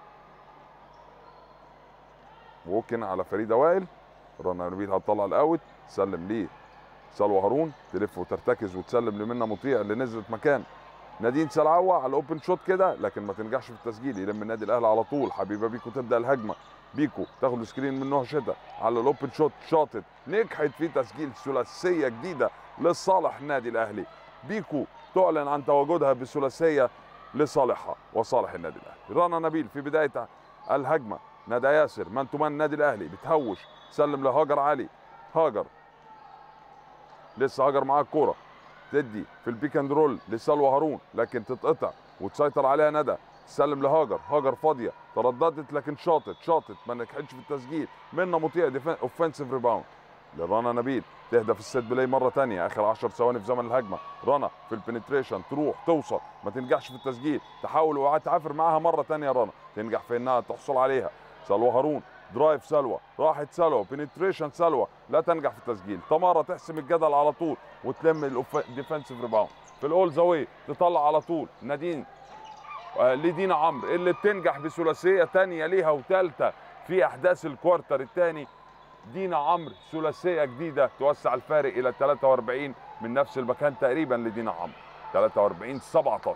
ووكن على فريده وائل رنا نبيل هتطلع الاوت تسلم ليه سلوى هارون تلف وترتكز وتسلم لمنى مطيع اللي نزلت مكان نادين سلعوة على الاوبن شوت كده لكن ما تنجحش في التسجيل يلم النادي الاهلي على طول حبيبه بيكو تبدا الهجمه بيكو تاخد السكرين من نهى شتا على الاوبن شوت شاطت نجحت في تسجيل ثلاثيه جديده لصالح النادي الاهلي بيكو تعلن عن تواجدها بثلاثيه لصالحها وصالح النادي الاهلي رنا نبيل في بدايه الهجمه ندى ياسر من تمان النادي الاهلي بتهوش سلم لهاجر علي هاجر لسه هاجر معاها الكوره تدي في البيك اند رول لسلوى هارون لكن تتقطع وتسيطر عليها ندى تسلم لهاجر هاجر فاضيه ترددت لكن شاطت شاطت ما نجحتش في التسجيل منا مطيع اوفنسيف ريباوند لرنا نبيل تهدف السيت بلاي مره ثانيه اخر 10 ثواني في زمن الهجمه رنا في البنتريشن تروح توصل ما تنجحش في التسجيل تحاول وتعافر معاها مره ثانيه رنا تنجح في انها تحصل عليها سلوى هارون درايف سلوى راحت سلوى بنتريشن سلوى لا تنجح في التسجيل تمارا تحسم الجدل على طول وتلم الديفنسيف ريباوند في الاول زاويه تطلع على طول نادين آه، لدينا عمرو اللي بتنجح بثلاثيه تانية ليها وثالثه في احداث الكوارتر الثاني دينا عمرو ثلاثيه جديده توسع الفارق الى 43 من نفس المكان تقريبا لدينا عمرو 43 17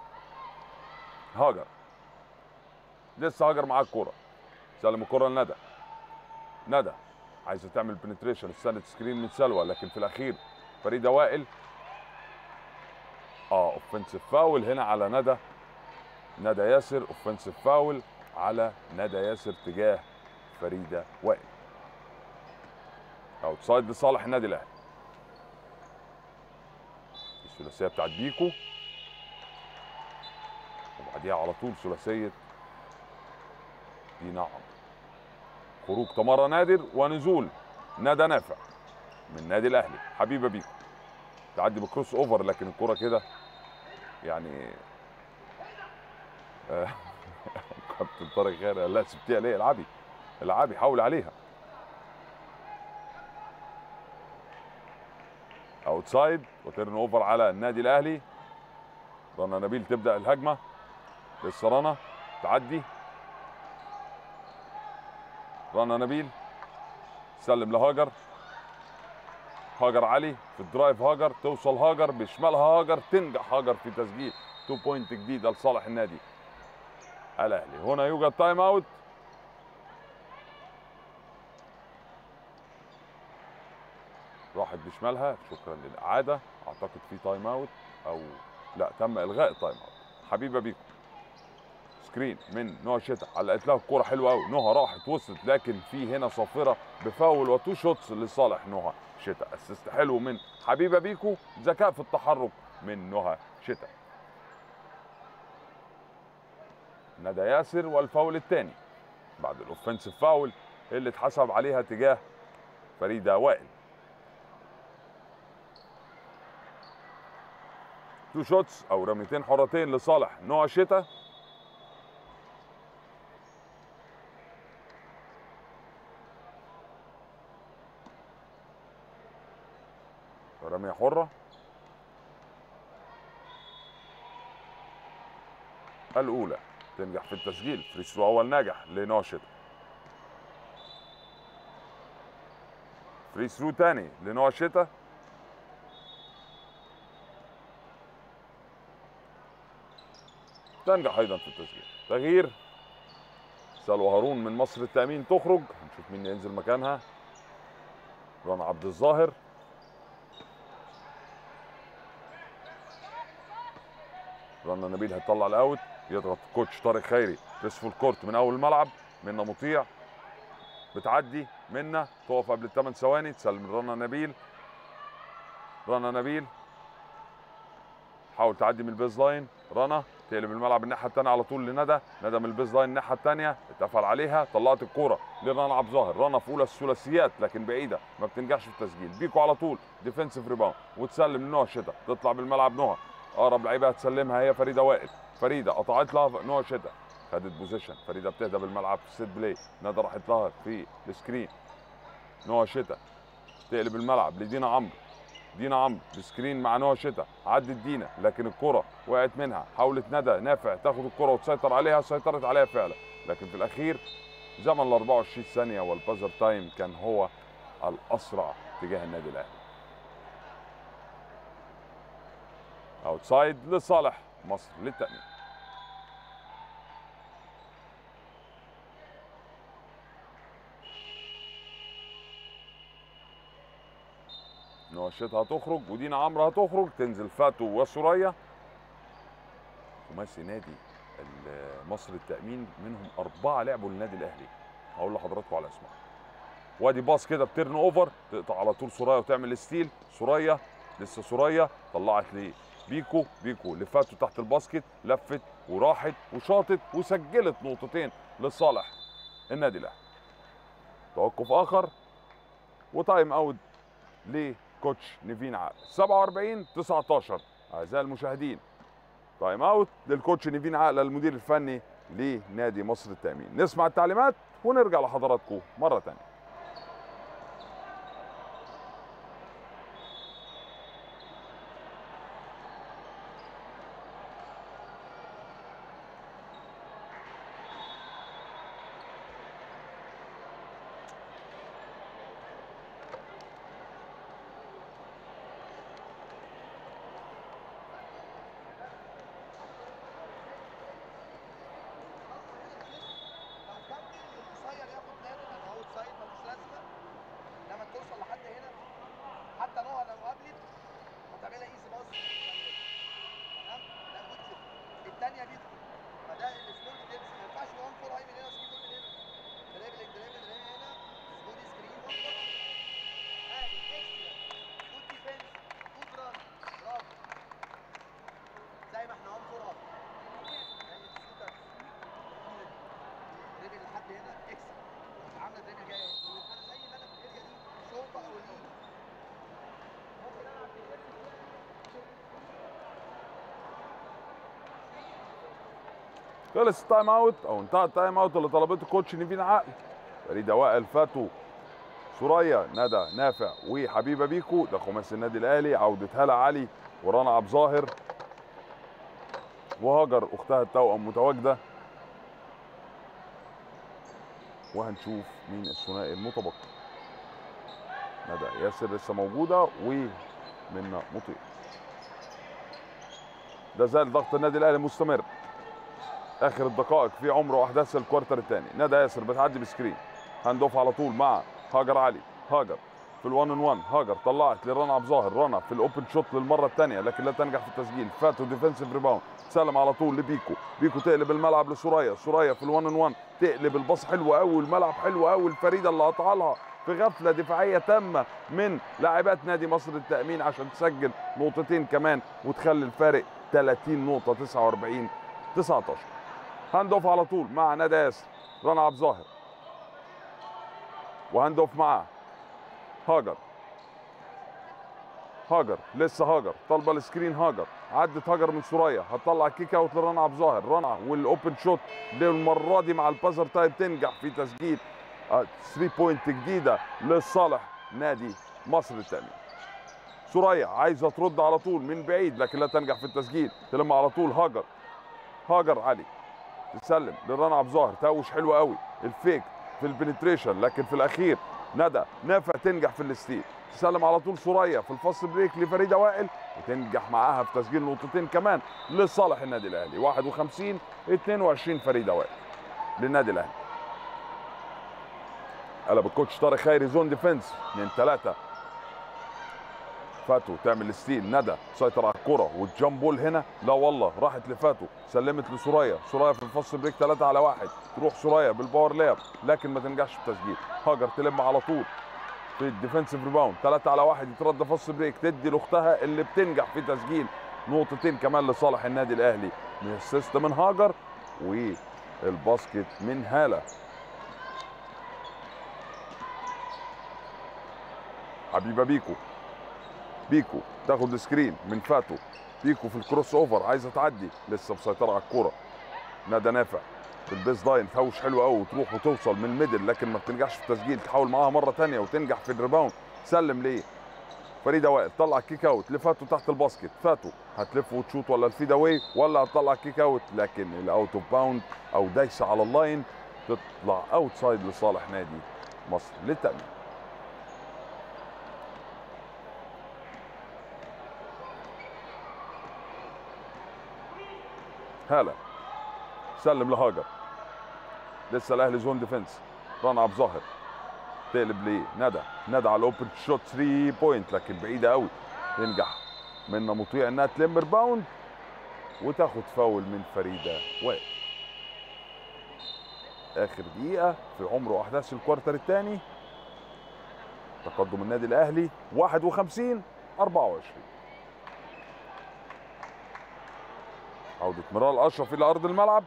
هاجر لسه هاجر معاه الكوره سلم الكوره لندى ندى عايزه تعمل بنتريشن استنت سكرين من سلوى لكن في الاخير فريده وائل اه اوفنسيف فاول هنا على ندى ندى ياسر اوفنسيف فاول على ندى ياسر تجاه فريده وائل اوتسايد لصالح النادي الاهلي الثلاثيه بتاعت بيكو وبعديها على طول ثلاثيه دينا عمرو خروج تمارا نادر ونزول ندى نافع من النادي الاهلي حبيبه بيكو تعدي بكروس اوفر لكن الكره كده يعني آه، كابتن طارق خير قال لا سبتيها ليه العبي العبي حاول عليها اوتسايد وتيرن اوفر على النادي الاهلي رنا نبيل تبدا الهجمه لسه رنا تعدي رنا نبيل سلم لهاجر هاجر علي في الدرايف هاجر توصل هاجر بشمالها هاجر تنجح هاجر في تسجيل 2 بوينت جديده لصالح النادي الاهلي هنا يوجد تايم اوت راحت بشمالها شكرا للاعاده اعتقد في تايم اوت او لا تم الغاء التايم اوت حبيبه بيكو سكرين من نوع شتا علقت لها الكوره حلوه قوي نهى راحت وصلت لكن في هنا صافره بفاول وتو شوتس لصالح نهى شتا اسيست حلو من حبيبه بيكو ذكاء في التحرك من نهى شتا ندى ياسر والفاول الثاني بعد الاوفنسيف فاول اللي اتحسب عليها تجاه فريده وائل تو شوتس او رميتين حرتين لصالح نوع شتا رمية حرة الأولى تنجح في التسجيل فري ثرو أول ناجح لنوع شتا فري ثرو تاني لنوع شتا تنجح ايضا في التسجيل تغيير سلوى هارون من مصر التامين تخرج هنشوف مين ينزل مكانها رنا عبد الظاهر رنا نبيل هتطلع الاوت يضغط كوتش طارق خيري تسفل كورت من اول الملعب منا مطيع بتعدي منا تقف قبل الثمان ثواني تسلم رنا نبيل رنا نبيل حاول تعدي من البيز لاين رنا تقلب الملعب الناحيه الثانيه على طول لندى ندى من البيز لاين الناحيه الثانيه اتقفل عليها طلعت الكوره لرنا عبد الظاهر رنا في اولى الثلاثيات لكن بعيده ما بتنجحش في التسجيل بيكو على طول ديفنسيف ريباوند وتسلم لنوع شتا تطلع بالملعب نوع اقرب لعيبه هتسلمها هي فريده وائل فريده قطعت لها نوع شتا خدت بوزيشن فريده بتهدى بالملعب في السيت بلاي ندى راحت لها في السكرين نوع شتا تقلب الملعب لدينا عمرو دينا عمرو بسكرين مع نوع شتا عدت دينا لكن الكره وقعت منها حاولت ندى نافع تاخد الكره وتسيطر عليها سيطرت عليها فعلا لكن في الاخير زمن ال 24 ثانيه والبازر تايم كان هو الاسرع تجاه النادي الاهلي اوتسايد لصالح مصر للتامين نوشتها هتخرج ودينا عمرو هتخرج تنزل فاتو وسوريا خماسي نادي ال- مصر التأمين منهم أربعة لعبوا للنادي الأهلي هقول لحضراتكم على اسمها وادي باص كده بترن اوفر تقطع على طول سوريا وتعمل ستيل سوريا لسه سوريا طلعت ليه بيكو بيكو لفاتو تحت الباسكت لفت وراحت وشاطت وسجلت نقطتين لصالح النادي الاهلي توقف اخر وتايم اوت لكوتش نيفين عقل 47 19 اعزائي المشاهدين تايم اوت للكوتش نيفين عقل المدير الفني لنادي مصر التامين نسمع التعليمات ونرجع لحضراتكم مره ثانيه خلص التايم اوت او انتهى التايم اوت اللي طلبته كوتش نيفين عقل فريده وائل فاتو سوريا ندى نافع وحبيبه بيكو ده خماسي النادي الاهلي عوده هلا علي ورنا عبد ظاهر وهاجر اختها التوأم متواجده وهنشوف مين الثنائي المتبقي ندى ياسر لسه موجوده ومنى مطيع ده زال ضغط النادي الاهلي مستمر اخر الدقائق في عمر واحداث الكوارتر الثاني ندى ياسر بتعدي بسكرين هاند اوف على طول مع هاجر علي هاجر في الوان ان وان هاجر طلعت لرنا عبد ظاهر رنا في الاوبن شوت للمره الثانيه لكن لا تنجح في التسجيل فاتو ديفensive ريباوند سلم على طول لبيكو بيكو تقلب الملعب لسوريا سوريا في الوان ان وان تقلب الباص حلو قوي والملعب حلو قوي الفريده اللي قطع لها في غفله دفاعيه تامه من لاعبات نادي مصر التامين عشان تسجل نقطتين كمان وتخلي الفارق 30 نقطه 49 19 هاند اوف على طول مع ندى ياسر رنا عبد ظاهر وهاند اوف معاه هاجر هاجر لسه هاجر طالبه السكرين هاجر عدت هاجر من سوريا هتطلع كيك اوت لرنا عبد ظاهر رنا والاوبن شوت للمره دي مع البازر تايم تنجح في تسجيل 3 بوينت جديده لصالح نادي مصر التامين سوريا عايزه ترد على طول من بعيد لكن لا تنجح في التسجيل تلم على طول هاجر هاجر علي تسلم لرنا عبد ظاهر تهوش حلو قوي الفيك في البنتريشن لكن في الاخير ندى نافع تنجح في الستيل تسلم على طول سوريا في الفاست بريك لفريده وائل وتنجح معاها في تسجيل نقطتين كمان لصالح النادي الاهلي 51 22 فريده وائل للنادي الاهلي قلب الكوتش طارق خيري زون ديفنس من ثلاثه فاتو تعمل ستيل ندى سيطر على الكرة والجامب بول هنا لا والله راحت لفاتو سلمت لسوريا سوريا في الفصل بريك 3 على واحد تروح سوريا بالباور لاب لكن ما تنجحش في التسجيل هاجر تلم على طول في الديفنسيف ريباوند 3 على واحد يترد فصل بريك تدي لاختها اللي بتنجح في تسجيل نقطتين كمان لصالح النادي الاهلي من السيست من هاجر والباسكت من هاله حبيبه بيكو بيكو تاخد سكرين من فاتو بيكو في الكروس اوفر عايزه تعدي لسه مسيطره على الكوره ندى نافع البيز لاين تهوش حلو قوي وتروح وتوصل من الميدل لكن ما بتنجحش في التسجيل تحاول معاها مره ثانيه وتنجح في الريباوند سلم ليه فريده وائل طلع كيك اوت لفاتو تحت الباسكت فاتو هتلف وتشوط ولا الفيد اواي ولا هتطلع كيك اوت لكن الاوت اوف باوند او دايسه على اللاين تطلع اوت سايد لصالح نادي مصر للتامين هلا سلم لهاجر لسه الاهلي زون ديفنس رنا عبد ظاهر تقلب ليه ندى ندى على الاوبن شوت 3 بوينت لكن بعيده قوي تنجح منا مطيع انها تلم ريباوند وتاخد فاول من فريده وائل اخر دقيقه في عمر واحداث الكوارتر الثاني تقدم النادي الاهلي 51 24 عودة مرال أشرف إلى أرض الملعب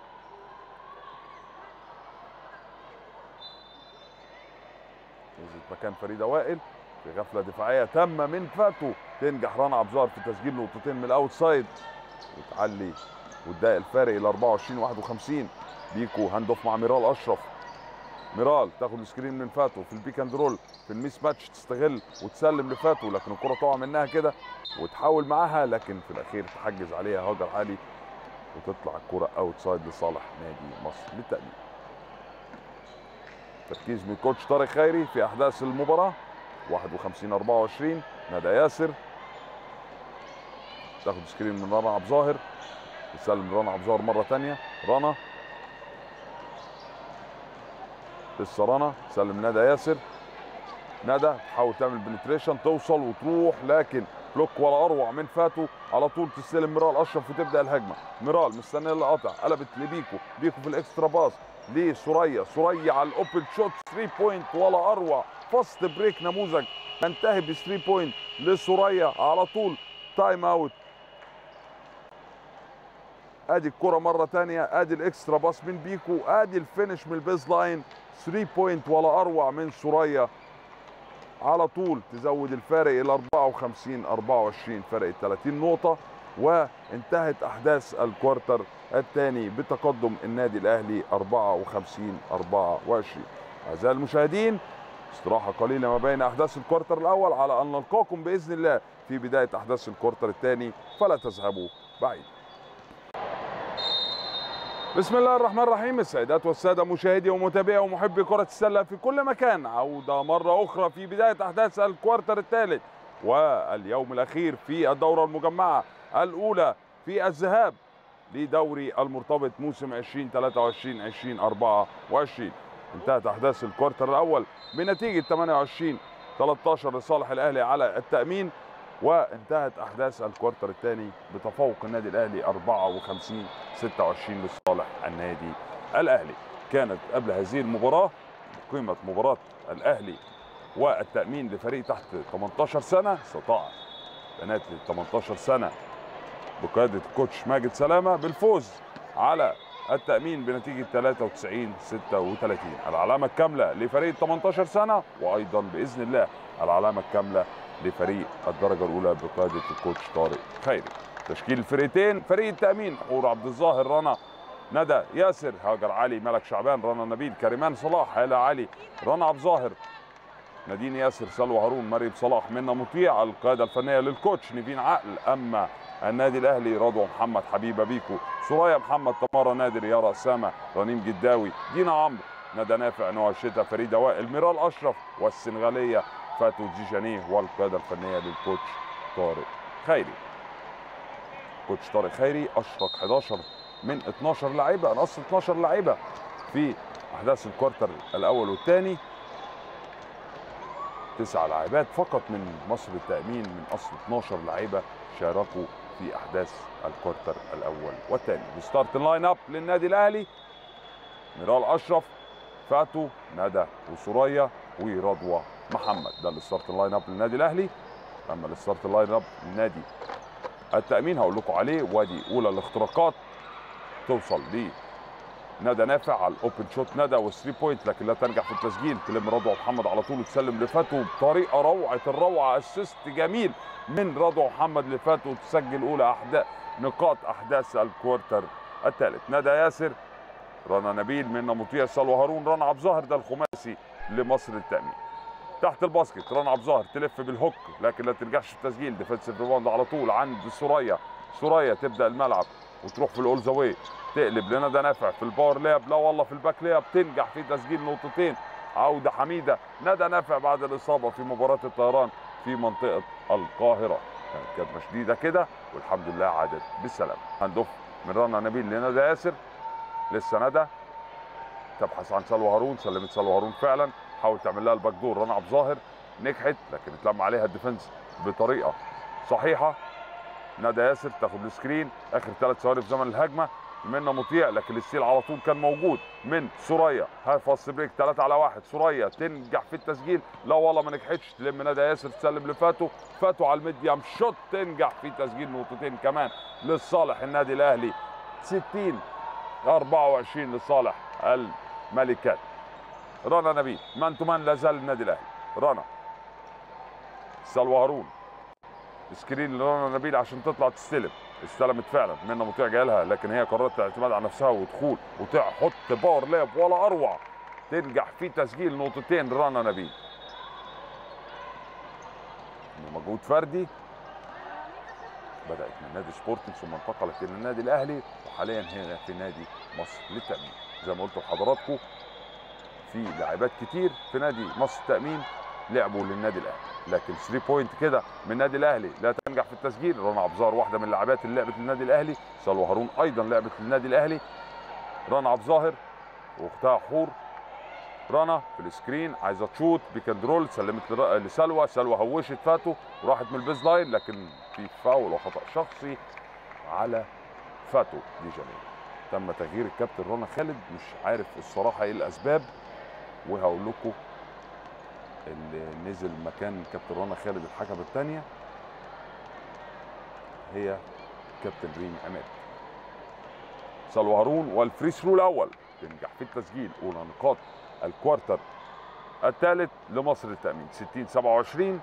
نزلت مكان فريدة وائل في غفلة دفاعية تامة من فاتو تنجح رنا عبد الظاهر في تسجيل نقطتين من الأوتسايد وتعلي وتضايق الفارق إلى 24 51 بيكو هاند اوف مع ميرال أشرف ميرال تاخد السكرين من فاتو في البيك اند رول في الميس ماتش تستغل وتسلم لفاتو لكن الكرة تقع منها كده وتحاول معاها لكن في الاخير تحجز عليها هاجر علي وتطلع الكرة اوت سايد لصالح نادي مصر للتأمين تركيز من كوتش طارق خيري في احداث المباراة 51 24 ندى ياسر تاخد سكرين من رنا عبد ظاهر تسلم رنا عبد ظاهر مرة ثانية رنا لسه رنا سلم ندى ياسر ندى تحاول تعمل بنتريشن توصل وتروح لكن بلوك ولا اروع من فاتو على طول تستلم ميرال اشرف وتبدا الهجمه ميرال مستنيه القطع قلبت لبيكو بيكو في الاكسترا باس لسوريا سوريا على الاوبن شوت 3 بوينت ولا اروع فاست بريك نموذج تنتهي ب 3 بوينت لسوريا على طول تايم اوت ادي الكرة مرة تانية ادي الاكسترا باس من بيكو ادي الفينش من البيز لاين 3 بوينت ولا اروع من سوريا على طول تزود الفارق الى 54 24 فرق 30 نقطه وانتهت احداث الكوارتر الثاني بتقدم النادي الاهلي 54 24 اعزائي المشاهدين استراحه قليله ما بين احداث الكوارتر الاول على ان نلقاكم باذن الله في بدايه احداث الكوارتر الثاني فلا تذهبوا بعيد بسم الله الرحمن الرحيم السيدات والساده مشاهدي ومتابعي ومحبي كره السله في كل مكان عوده مره اخرى في بدايه احداث الكوارتر الثالث واليوم الاخير في الدوره المجمعه الاولى في الذهاب لدوري المرتبط موسم 2023 2024 انتهت احداث الكوارتر الاول بنتيجه 28 13 لصالح الاهلي على التامين وانتهت احداث الكوارتر الثاني بتفوق النادي الاهلي 54 26 لصالح النادي الاهلي كانت قبل هذه المباراه قيمه مباراه الاهلي والتامين لفريق تحت 18 سنه استطاع بنات ال 18 سنه بقياده الكوتش ماجد سلامه بالفوز على التامين بنتيجه 93 36 العلامه الكامله لفريق 18 سنه وايضا باذن الله العلامه الكامله لفريق الدرجه الاولى بقياده الكوتش طارق خيري تشكيل الفريقين فريق التامين حور عبد الظاهر رنا ندى ياسر هاجر علي ملك شعبان رنا نبيل كريمان صلاح هاله علي رنا عبد الظاهر نادين ياسر سلوى هارون مريم صلاح منا مطيع القياده الفنيه للكوتش نيفين عقل اما النادي الاهلي رضوى محمد حبيبه بيكو سوريا محمد تمارا نادر يارا اسامه رنيم جداوي دينا عمرو ندى نافع نوى الشتا فريده وائل ميرال اشرف والسنغاليه فاتو جيجانيه والقياده الفنيه للكوتش طارق خيري كوتش طارق خيري اشرك 11 من 12 لعيبه نقص 12 لعيبه في احداث الكوارتر الاول والثاني تسع لاعبات فقط من مصر التامين من اصل 12 لعيبه شاركوا في احداث الكوارتر الاول والثاني بستارت اللاين اب للنادي الاهلي ميرال اشرف فاتو ندى وسوريا ورضوى محمد ده الستارت اللاين اب للنادي الاهلي اما الستارت اللاين اب للنادي التامين هقول لكم عليه وادي اولى الاختراقات توصل ل ندى نافع على الاوبن شوت ندى والثري بوينت لكن لا تنجح في التسجيل تلم رضوى محمد على طول تسلم لفاتو بطريقه روعه الروعه اسيست جميل من رضوى محمد لفاتو تسجل اولى احداث نقاط احداث الكوارتر الثالث ندى ياسر رنا نبيل منا مطيع سلوى هارون رنا عبد الظاهر ده الخماسي لمصر التامين تحت الباسكت رنا عبد الظاهر تلف بالهوك لكن لا ترجعش في التسجيل ديفensive ريباوند على طول عند سوريا سوريا تبدا الملعب وتروح في الاول ذا واي تقلب لندى نافع في الباور لاب لا والله في الباك لاب تنجح في تسجيل نقطتين عوده حميده ندى نافع بعد الاصابه في مباراه الطيران في منطقه القاهره كانت كدمه شديده كده والحمد لله عادت بالسلامه هندوف من رنا نبيل لندى ياسر لسه ندى تبحث عن سلوى هارون سلمت سلوى هارون فعلا حاول تعمل لها الباك دور رنا عبد الظاهر نجحت لكن اتلم عليها الديفنس بطريقه صحيحه ندى ياسر تاخد السكرين اخر ثلاث ثواني في زمن الهجمه منا مطيع لكن الستيل على طول كان موجود من سوريا هاي فاست بريك 3 على 1 سوريا تنجح في التسجيل لا والله ما نجحتش تلم ندى ياسر تسلم لفاتو فاتو على الميديم شوت تنجح في تسجيل نقطتين كمان لصالح النادي الاهلي 60 24 لصالح الملكات رنا نبيل مان تو مان لا زال النادي الاهلي رنا سلوى هارون سكرين لرنا نبيل عشان تطلع تستلم استلمت فعلا منى مطيع جايلها لكن هي قررت الاعتماد على نفسها ودخول وتحط باور لاب ولا اروع تنجح في تسجيل نقطتين رنا نبيل مجهود فردي بدات من نادي سبورتنج ثم انتقلت الى النادي الاهلي وحاليا هنا في نادي مصر للتامين زي ما قلت لحضراتكم في لاعبات كتير في نادي مصر التامين لعبوا للنادي الاهلي لكن 3 بوينت كده من النادي الاهلي لا تنجح في التسجيل رنا عبد الظاهر واحده من اللاعبات اللي لعبت للنادي الاهلي سلوى هارون ايضا لعبت للنادي الاهلي رنا عبد الظاهر واختها حور رنا في السكرين عايزه تشوت بيكندرول سلمت لر- لسلوى سلوى هوشت فاتو وراحت من البيز لاين لكن في فاول وخطا شخصي على فاتو دي جميل تم تغيير الكابتن رنا خالد مش عارف الصراحه ايه الاسباب وهقول لكم اللي نزل مكان كابتن رنا خالد الحكم الثانيه هي كابتن ريم عماد سلوى هارون والفري ثرو الاول تنجح في التسجيل اولى نقاط الكوارتر الثالث لمصر للتامين 60 27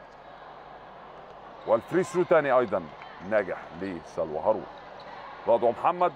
والفري ثرو تاني ايضا ناجح لسلوى هارون رضوى محمد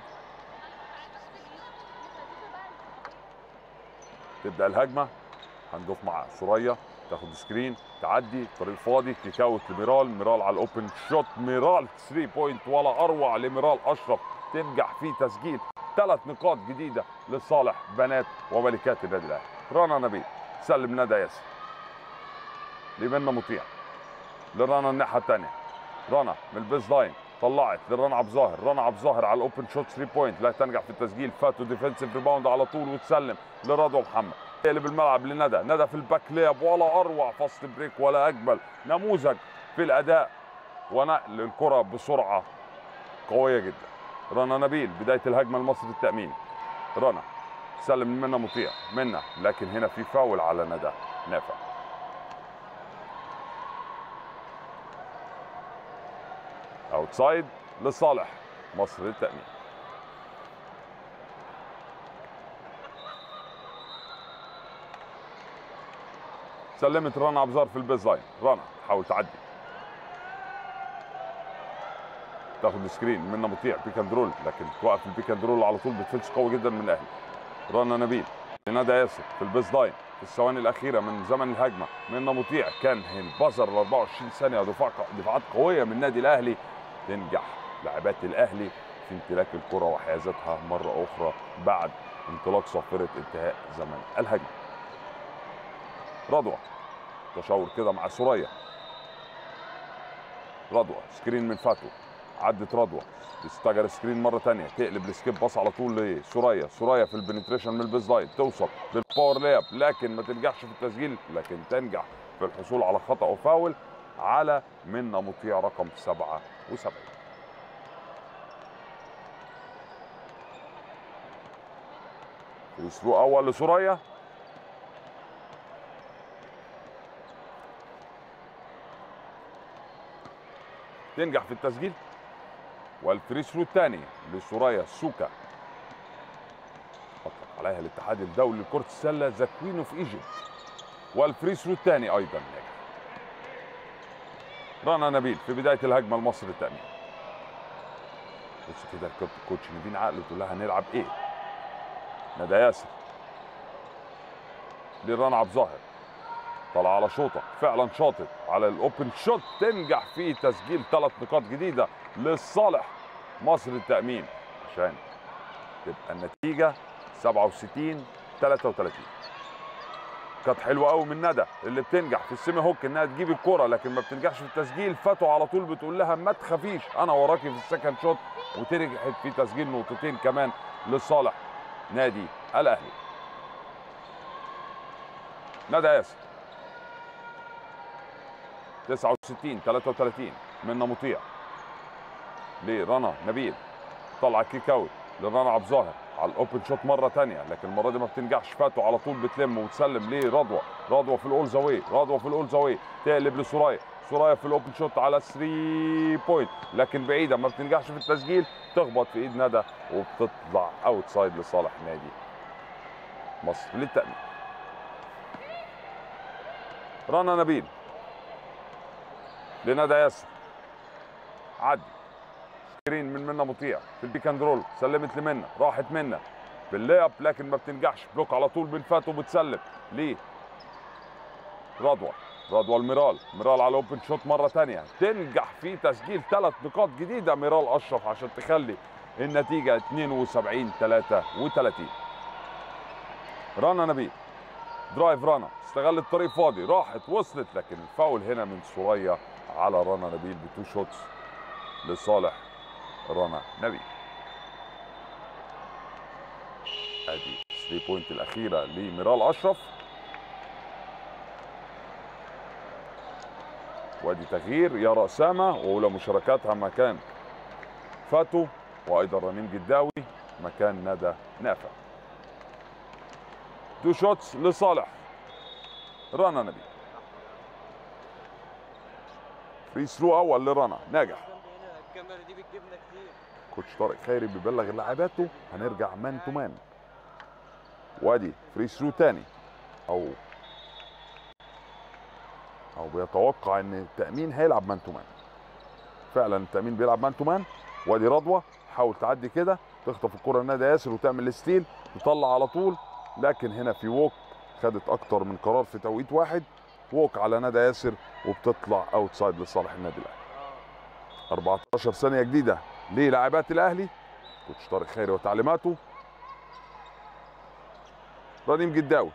تبدا الهجمه هندوف مع سوريا تاخد سكرين تعدي طريق فاضي كيك اوت لميرال ميرال على الاوبن شوت ميرال 3 بوينت ولا اروع لميرال اشرف تنجح في تسجيل ثلاث نقاط جديده لصالح بنات وملكات النادي الاهلي رنا نبيل سلم ندى ياسر لمنى مطيع لرنا الناحيه الثانيه رنا من البيز لاين طلعت لرنا عبد الظاهر رنا عبد الظاهر على الاوبن شوت 3 بوينت لا تنجح في التسجيل فاتو ديفensive ريباوند على طول وتسلم لرضوى محمد يقلب الملعب لندى ندى في الباك لياب ولا اروع فاست بريك ولا اجمل نموذج في الاداء ونقل الكره بسرعه قويه جدا رنا نبيل بدايه الهجمه لمصر التامين رنا سلم منا مطيع منا لكن هنا في فاول على ندى نافع اوتسايد لصالح مصر للتامين سلمت رنا ابزار في البيز لاين رنا تحاول تعدي تاخد سكرين منا مطيع بيك اند رول لكن توقف البيك اند رول على طول بتفلس قوي جدا من الاهلي رنا نبيل لندى ياسر في البيز لاين في الثواني الاخيره من زمن الهجمه منا مطيع كان البازر ال 24 ثانيه دفاع دفاعات قويه من النادي الاهلي تنجح لاعبات الاهلي في امتلاك الكره وحيازتها مره اخرى بعد انطلاق صافره انتهاء زمن الهجمه رضوى تشاور كده مع سوريا رضوى سكرين من فاتو عدت رضوى تستجر سكرين مره تانية تقلب السكيب باص على طول لسوريا سوريا في البنتريشن من البيز لاين توصل للباور لياب لكن ما تنجحش في التسجيل لكن تنجح في الحصول على خطا وفاول على منا مطيع رقم 77 يسرو اول لسوريا تنجح في التسجيل والفري ثرو الثاني لسوريا سوكا اطلق عليها الاتحاد الدولي لكره السله ذا كوين اوف ايجيبت والفري ثرو الثاني ايضا ناجح رنا نبيل في بدايه الهجمه لمصر الثانيه بص كده الكوت- الكوتش نبيل عقل تقول لها هنلعب ايه ندى ياسر لرنا عبد الظاهر طلع على شوطه فعلا شاطت على الاوبن شوت تنجح في تسجيل ثلاث نقاط جديده لصالح مصر التامين عشان تبقى النتيجه 67 33 كانت حلوه قوي من ندى اللي بتنجح في السيمي هوك انها تجيب الكره لكن ما بتنجحش في التسجيل فاتو على طول بتقول لها ما تخافيش انا وراكي في السكند شوت وتنجحت في تسجيل نقطتين كمان لصالح نادي الاهلي ندى ياسر 69 33 منا مطيع لرنا نبيل طلع كيك اوت لرنا عبد الظاهر على الاوبن شوت مره تانية لكن المره دي ما بتنجحش فاتو على طول بتلم وتسلم لرضوى رضوى في الاول زاويه رضوى في الاول زاويه تقلب لسرايا سرايا في الاوبن شوت على 3 بوينت لكن بعيده ما بتنجحش في التسجيل تخبط في ايد ندى وبتطلع اوت سايد لصالح نادي مصر للتامين رنا نبيل لندى ياسر عدي سكرين من منا مطيع في البيك اند رول سلمت لمنا راحت منا بالليب لكن ما بتنجحش بلوك على طول من فات وبتسلم ليه رضوى رضوى الميرال ميرال على اوبن شوت مره تانية تنجح في تسجيل ثلاث نقاط جديده ميرال اشرف عشان تخلي النتيجه 72 33 رنا نبيل درايف رنا استغلت الطريق فاضي راحت وصلت لكن الفاول هنا من سوريا على رنا نبيل بتو شوتس لصالح رنا نبيل ادي 3 بوينت الاخيره لميرال اشرف وادي تغيير يارا اسامه واولى مشاركاتها مكان فاتو وايضا رنين جداوي مكان ندى نافع تو شوتس لصالح رنا نبيل فري ثرو اول لرنا ناجح جنب هنا الكاميرا دي بتجيبنا كتير كوتش طارق خيري بيبلغ لاعباته هنرجع مان تو مان وادي فري ثرو تاني او او بيتوقع ان التامين هيلعب مان تو مان فعلا التامين بيلعب مان تو مان وادي رضوى حاول تعدي كده تخطف الكره لنادي ياسر وتعمل الستيل تطلع على طول لكن هنا في ووك خدت اكتر من قرار في توقيت واحد ووك على نادي ياسر وبتطلع اوت سايد لصالح النادي الاهلي 14 ثانيه جديده للاعبات الاهلي كوتش طارق خيري وتعليماته رنيم جداوي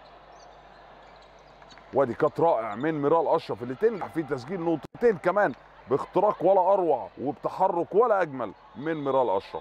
وادي كات رائع من ميرال اشرف اللي تنجح في تسجيل نقطتين كمان باختراق ولا اروع وبتحرك ولا اجمل من ميرال اشرف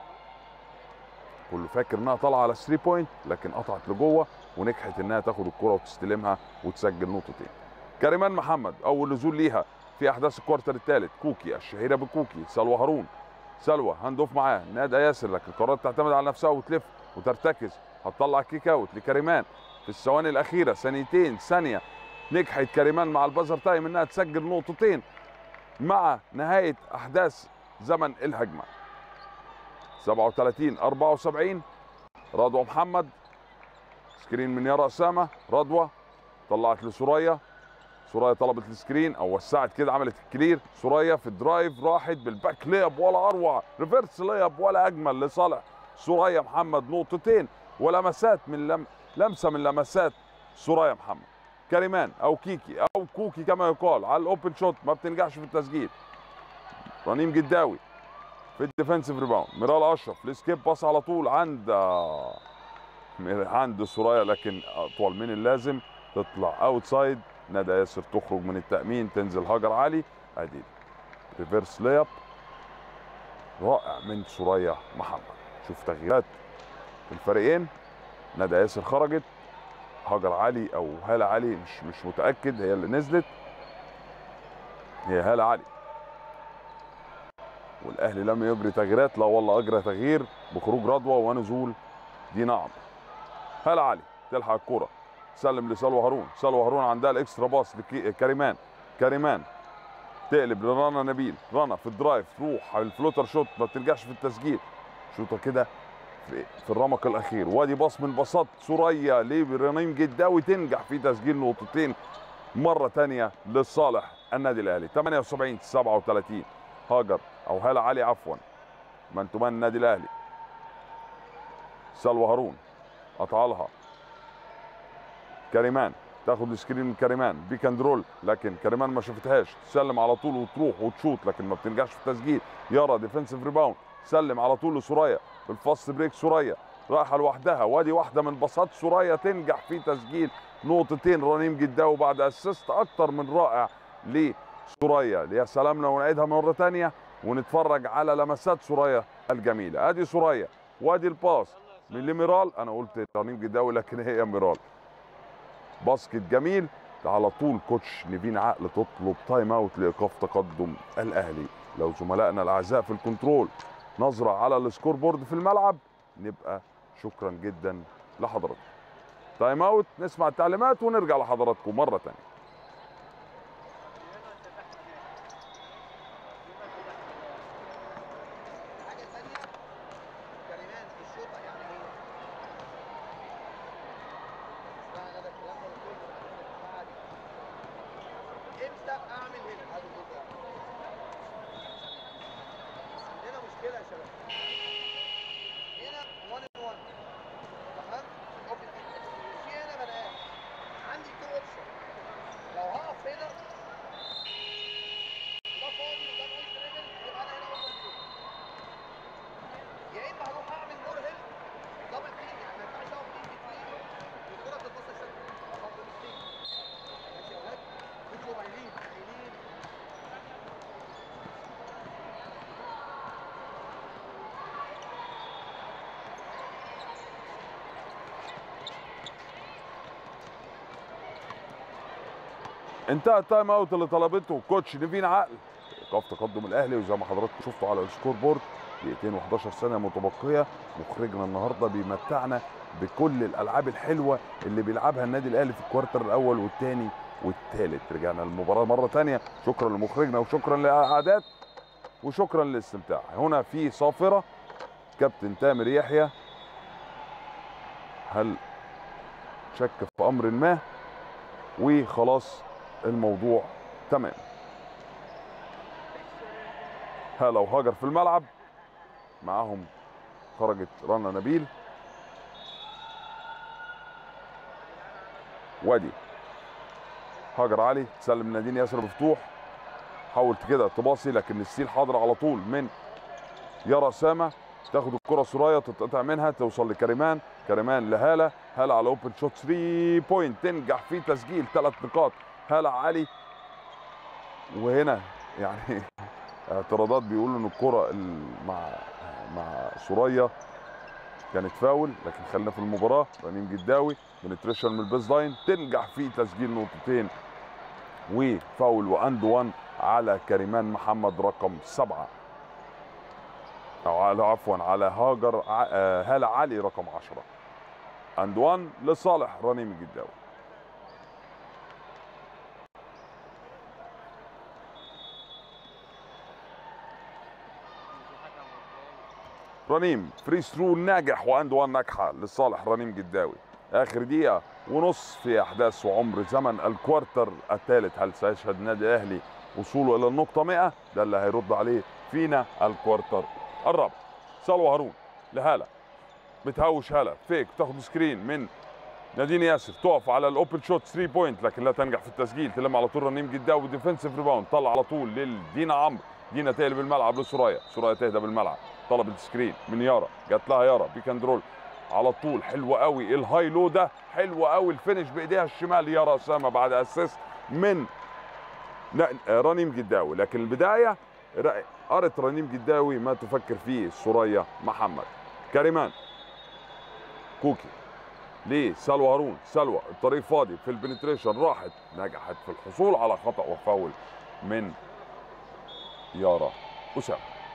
كله فاكر انها طالعه على 3 بوينت لكن قطعت لجوه ونجحت انها تاخد الكره وتستلمها وتسجل نقطتين كريمان محمد اول نزول ليها في احداث الكوارتر الثالث كوكي الشهيره بكوكي سلوى هارون سلوى هاند اوف معاه نادى ياسر لكن قررت تعتمد على نفسها وتلف وترتكز هتطلع كيك اوت لكريمان في الثواني الاخيره ثانيتين ثانيه نجحت كريمان مع البازر تايم انها تسجل نقطتين مع نهايه احداث زمن الهجمه 37 74 رضوى محمد سكرين من يارا اسامه رضوى طلعت لسوريا سوريا طلبت السكرين او وسعت كده عملت الكلير سوريا في الدرايف راحت بالباك لياب ولا اروع ريفرس لياب ولا اجمل لصالح سوريا محمد نقطتين ولمسات من لم لمسه من لمسات سوريا محمد كريمان او كيكي او كوكي كما يقال على الاوبن شوت ما بتنجحش في التسجيل رنيم جداوي في الديفensive ريباوند ميرال اشرف السكيب باص على طول عند عند سوريا لكن اطول من اللازم تطلع اوتسايد ندى ياسر تخرج من التامين تنزل هاجر علي ادي ريفرس لياب رائع من سوريا محمد شوف تغييرات في الفريقين ندى ياسر خرجت هاجر علي او هاله علي مش مش متاكد هي اللي نزلت هي هاله علي والاهلي لم يجري تغييرات لا والله اجرى تغيير بخروج رضوى ونزول دي نعم هاله علي تلحق الكره سلم لسلوى هارون سلوى هارون عندها الاكسترا باص لكريمان كريمان تقلب لرنا نبيل رنا في الدرايف تروح على الفلوتر شوت ما بتنجحش في التسجيل شوطه كده في, في الرمق الاخير وادي باص من باصات سوريا لرنيم جداوي تنجح في تسجيل نقطتين مره ثانيه لصالح النادي الاهلي 78 37 هاجر او هاله علي عفوا من تمان النادي الاهلي سلوى هارون قطع لها كريمان تاخد السكرين من كريمان بيك اند رول لكن كريمان ما شافتهاش تسلم على طول وتروح وتشوط لكن ما بتنجحش في التسجيل يارا ديفنسيف ريباوند سلم على طول لسوريا في الفاست بريك سوريا رايحه لوحدها وادي واحده من باصات سوريا تنجح في تسجيل نقطتين رنيم جداوي بعد اسيست اكتر من رائع لسوريا يا سلام لو نعيدها مره ثانيه ونتفرج على لمسات سوريا الجميله ادي سوريا وادي الباس من لميرال انا قلت رنيم جداوي لكن هي ميرال باسكت جميل على طول كوتش نيفين عقل تطلب تايم اوت لايقاف تقدم الاهلي لو زملائنا الاعزاء في الكنترول نظره على السكور بورد في الملعب نبقى شكرا جدا لحضراتكم تايم اوت نسمع التعليمات ونرجع لحضراتكم مره ثانيه حاجه ثانيه كلمات في الشوطه يعني ايه؟ اسمعنا ده الكلام ده كله اسمعها دي امتى اعمل هنا؟ هذا الجزء ده. عندنا مشكله يا شباب هنا 1 ان 1 تمام؟ اوبن في هنا بني ادم عندي تو اوبشن لو هقف هنا ده فاضي وده ناقص رجل يبقى انا هنا اوبن فيو يا اما هروح اعمل مور هيل دبل تيم يعني ما ينفعش اقف تيم بتوين والكره تتبص شكل اقف بالتيم ماشي يا ولاد خدوا بايلين بايلين انتهى التايم اوت اللي طلبته كوتش نيفين عقل ايقاف تقدم الاهلي وزي ما حضراتكم شفتوا على السكور بورد دقيقتين و11 ثانيه متبقيه مخرجنا النهارده بيمتعنا بكل الالعاب الحلوه اللي بيلعبها النادي الاهلي في الكوارتر الاول والثاني والثالث رجعنا للمباراه مره ثانيه شكرا لمخرجنا وشكرا للاعداد وشكرا للاستمتاع هنا في صافره كابتن تامر يحيى هل شك في امر ما وخلاص الموضوع تمام هلا وهاجر في الملعب معاهم خرجت رنا نبيل وادي هاجر علي تسلم نادين ياسر مفتوح حاولت كده تباصي لكن الستيل حاضر على طول من يارا سامة تاخد الكرة سرايا تتقطع منها توصل لكريمان كريمان لهالة هالة على اوبن شوت 3 بوينت تنجح في تسجيل ثلاث نقاط هالة علي وهنا يعني اعتراضات بيقولوا ان الكرة ال- مع مع سوريا كانت فاول لكن خلينا في المباراة رنيم جداوي بنتريشن من البيز لاين تنجح في تسجيل نقطتين وفاول واند وان على كريمان محمد رقم سبعة أو على عفوا على هاجر ع- آه، هالة علي رقم عشرة اند وان لصالح رنيم الجداوي رنيم فري ثرو ناجح واند وان ناجحه لصالح رنيم جداوي اخر دقيقه ونص في احداث وعمر زمن الكوارتر الثالث هل سيشهد النادي الاهلي وصوله الى النقطه 100 ده اللي هيرد عليه فينا الكوارتر الرابع سلوى هارون لهاله بتهوش هاله فيك تاخد سكرين من نادين ياسر تقف على الاوبن شوت 3 بوينت لكن لا تنجح في التسجيل تلم على طول رنيم جداوي ديفنسيف ريباوند طلع على طول لدينا عمرو دينا تقلب الملعب لسرايا سرايا تهدى بالملعب طلبت سكرين من يارا جات لها يارا بيك اند رول على طول حلو قوي الهاي لو ده حلو قوي الفينش بايديها الشمال يارا اسامه بعد اسيست من ن- رنيم جداوي لكن البدايه ر- قرت رنيم جداوي ما تفكر فيه سوريا محمد كريمان كوكي ليه سلوى هارون سلوى الطريق فاضي في البنتريشن راحت نجحت في الحصول على خطا وفاول من يارا اسامه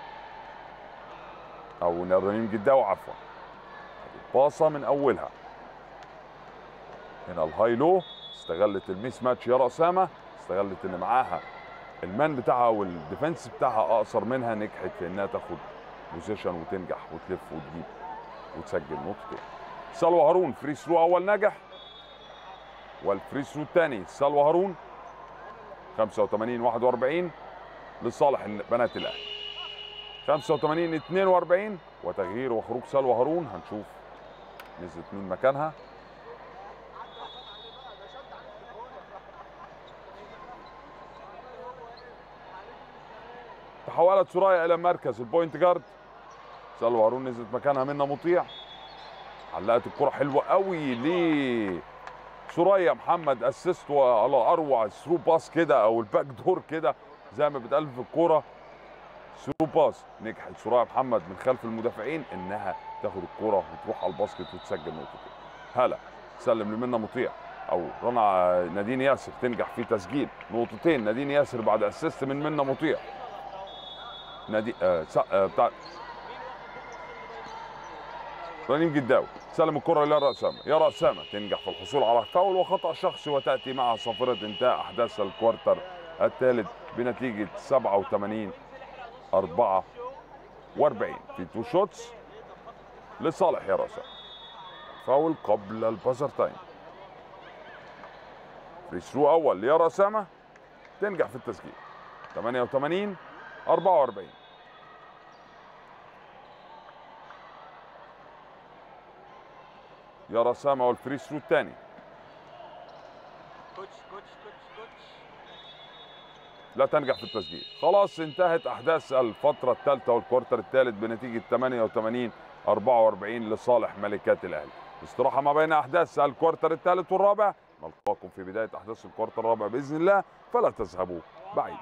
او رنيم جداوي عفوا باصه من اولها هنا الهاي لو استغلت الميس ماتش يارا اسامه استغلت ان معاها المان بتاعها والديفنس بتاعها اقصر منها نجحت في انها تاخد بوزيشن وتنجح وتلف وتجيب وتسجل نقطتين سلوى هارون فري ثرو اول نجح والفري ثرو الثاني سلوى هارون 85 41 لصالح بنات الاهلي 85 42 وتغيير وخروج سلوى هارون هنشوف نزلت مين مكانها تحولت سرايا الى مركز البوينت جارد سلوى هارون نزلت مكانها منى مطيع علقت الكرة حلوة قوي ل سوريا محمد اسيست على اروع ثرو باس كده او الباك دور كده زي ما بتقال في الكوره ثرو باس نجحت سوريا محمد من خلف المدافعين انها تاخد الكوره وتروح على الباسكت وتسجل نقطتين هلا سلم لمنى مطيع او رنا نادين ياسر تنجح في تسجيل نقطتين نادين ياسر بعد اسيست من منى مطيع نادي آه سا- آه بتاع رنيم جداوي سلم الكرة ليارا أسامة يارا أسامة تنجح في الحصول على فاول وخطأ شخصي وتأتي مع صافرة انتهاء أحداث الكوارتر الثالث بنتيجة 87 44 في تو شوتس لصالح يارا أسامة فاول قبل البازر تايم فري ثرو أول ليارا أسامة تنجح في التسجيل 88 44 يارا سامة والفري ثرو الثاني كوتش كوتش كوتش كوتش لا تنجح في التسجيل خلاص انتهت احداث الفتره الثالثه والكوارتر الثالث بنتيجه 88 44 لصالح ملكات الاهلي استراحه ما بين احداث الكوارتر الثالث والرابع نلقاكم في بدايه احداث الكوارتر الرابع باذن الله فلا تذهبوا بعيد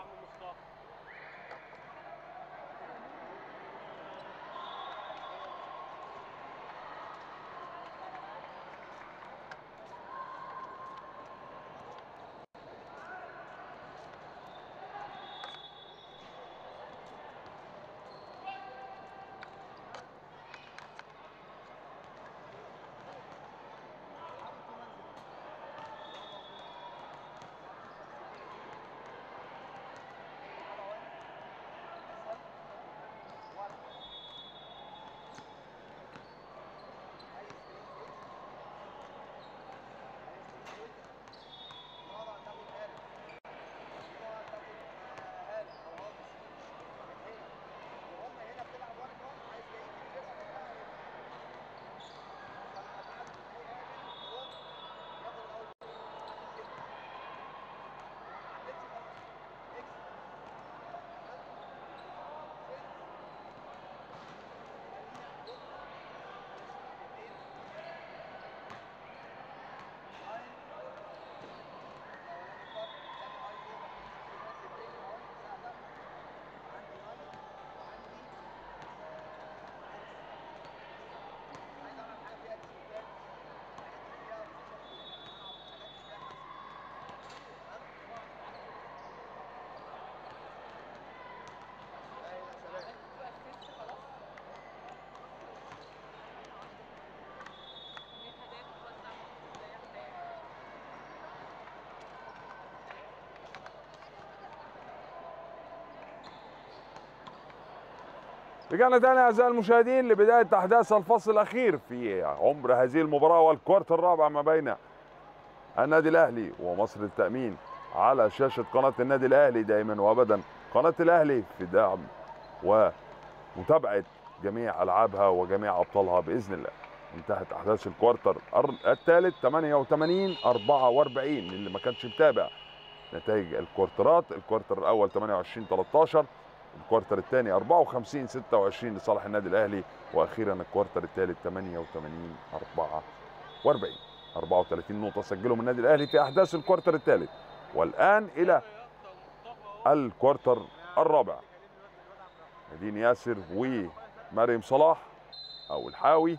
رجعنا تاني اعزائي المشاهدين لبدايه احداث الفصل الاخير في عمر هذه المباراه والكوارت الرابع ما بين النادي الاهلي ومصر التامين على شاشه قناه النادي الاهلي دائما وابدا قناه الاهلي في دعم ومتابعه جميع العابها وجميع ابطالها باذن الله انتهت احداث الكوارتر الثالث 88 44 اللي ما كانش متابع نتائج الكوارترات الكوارتر الاول 28 13 الكوارتر الثاني 54 26 لصالح النادي الاهلي واخيرا الكوارتر الثالث 88 44 34 نقطه سجلهم النادي الاهلي في احداث الكوارتر الثالث والان الى الكوارتر الرابع نادين ياسر ومريم صلاح او الحاوي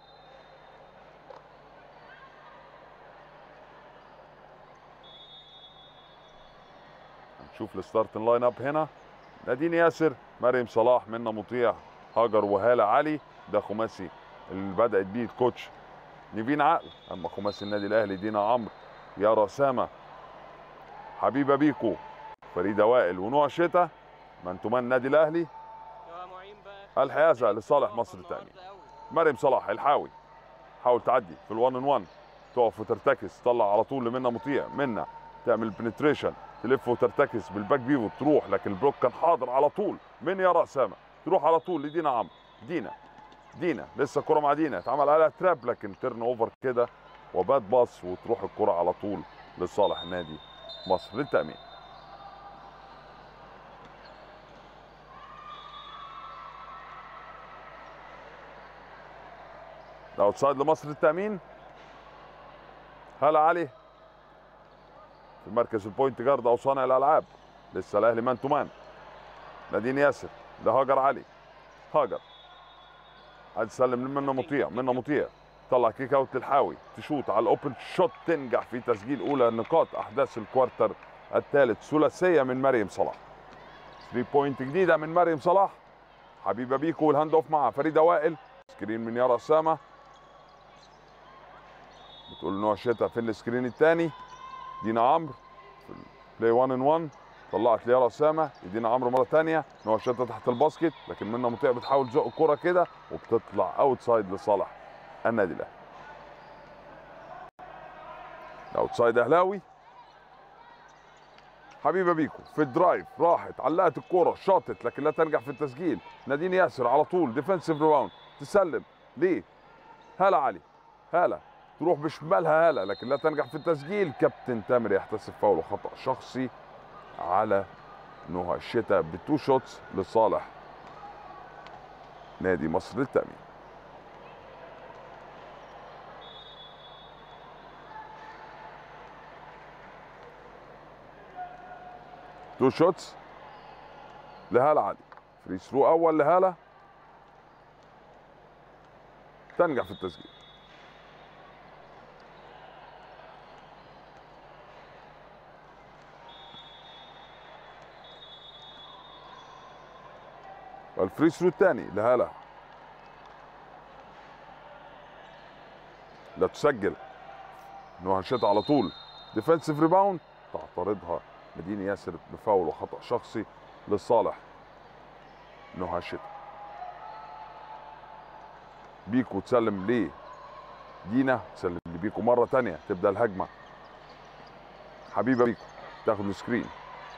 نشوف الستارت لاين اب هنا نادين ياسر مريم صلاح منا مطيع هاجر وهاله علي ده خماسي اللي بدات بيه الكوتش نيفين عقل اما خماسي النادي الاهلي دينا عمرو يارا سامه حبيبه بيكو فريده وائل ونوع شتا منتومان النادي الاهلي يا معين بقى الحيازه لصالح مصر الثاني النهاردة قوي. مريم صلاح الحاوي حاول تعدي في الوان ان وان تقف وترتكز تطلع على طول لمنى مطيع منى تعمل بنتريشن تلف وترتكز بالباك بيفو تروح لكن البلوك كان حاضر على طول من يا سامة تروح على طول لدينا عمرو دينا دينا لسه الكرة مع دينا اتعمل عليها تراب لكن تيرن اوفر كده وباد باص وتروح الكرة على طول لصالح نادي مصر للتأمين اوتسايد لمصر للتأمين هلا علي في مركز البوينت جارد او صانع الالعاب لسه الاهلي مان تو مان نادين ياسر لهاجر علي هاجر عايز تسلم منه مطيع منه مطيع طلع كيك اوت للحاوي تشوت على الاوبن شوت تنجح في تسجيل اولى نقاط احداث الكوارتر الثالث ثلاثيه من مريم صلاح 3 بوينت جديده من مريم صلاح حبيبه بيكو والهاند اوف مع فريده وائل سكرين من يارا اسامه بتقول نوع شتا في السكرين الثاني دينا عمرو في البلاي 1 ان 1 طلعت ليارا اسامه يدينا عمرو مره ثانيه نوع شتا تحت الباسكت لكن منى مطيع بتحاول تزق الكره كده وبتطلع اوت سايد لصالح النادي الاهلي اوت سايد اهلاوي حبيبه بيكو في الدرايف راحت علقت الكره شاطت لكن لا تنجح في التسجيل نادين ياسر على طول ديفensive ريباوند تسلم ليه هلا علي هلا تروح بشمالها هلا لكن لا تنجح في التسجيل كابتن تامر يحتسب فاول وخطا شخصي على نهى الشتاء بتو شوتس لصالح نادي مصر للتأمين تو شوتس لهالة علي فري ثرو اول لهالة تنجح في التسجيل والفري ثرو الثاني لهالة لا تسجل نوع شتا على طول ديفensive ريباوند تعترضها مدينة ياسر بفاول وخطأ شخصي لصالح نهى الشتا بيكو تسلم ليه دينا تسلم لبيكو مرة تانية تبدأ الهجمة حبيبة بيكو تاخد السكرين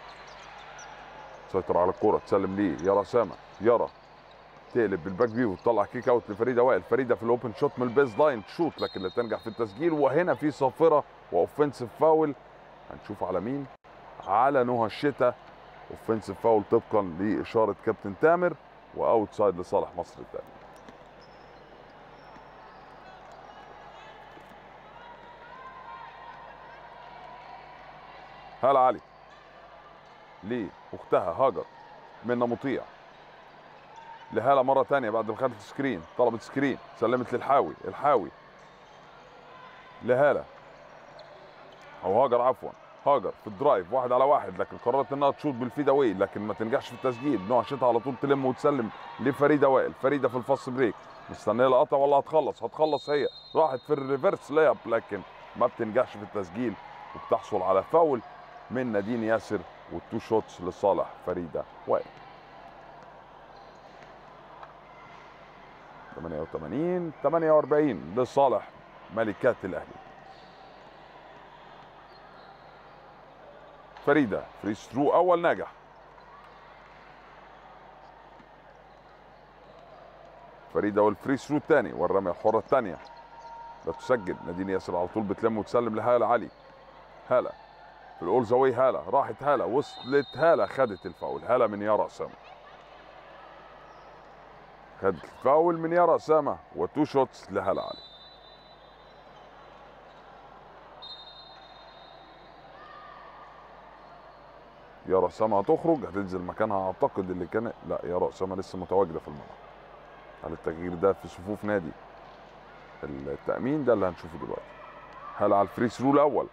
تسيطر على الكرة تسلم ليه يارا سامة يارا تقلب بالباك فيو وتطلع كيك اوت لفريده وائل فريده في الاوبن شوت من البيز لاين تشوت لكن لا تنجح في التسجيل وهنا في صافره واوفنسيف فاول هنشوف على مين على نهى الشتا اوفنسيف فاول طبقا لاشاره كابتن تامر واوت سايد لصالح مصر الثاني هلا علي ليه اختها هاجر منى مطيع لهالة مرة تانية بعد ما خدت سكرين طلبت سكرين سلمت للحاوي الحاوي لهالة او هاجر عفوا هاجر في الدرايف واحد على واحد لكن قررت انها تشوط بالفيدا واي لكن ما تنجحش في التسجيل نوع شتها على طول تلم وتسلم لفريده وائل فريده في الفاست بريك مستنيه القطع ولا هتخلص هتخلص هي راحت في الريفرس لياب لكن ما بتنجحش في التسجيل وبتحصل على فاول من نادين ياسر والتو شوتس لصالح فريده وائل 88 48 لصالح ملكات الاهلي فريده فري ثرو اول ناجح فريده والفري ثرو الثاني والرميه الحره الثانيه لا تسجل نادين ياسر على طول بتلم وتسلم لهاله علي هاله في الاول زاوي هاله راحت هاله وصلت هاله خدت الفاول هاله من يارا اسامه خدت الفاول من يارا اسامه وتو شوتس لهاله علي يارا اسامه هتخرج هتنزل مكانها اعتقد اللي كان لا يارا اسامه لسه متواجده في الملعب على التغيير ده في صفوف نادي التامين ده اللي هنشوفه دلوقتي هلا على الفري ثرو الاول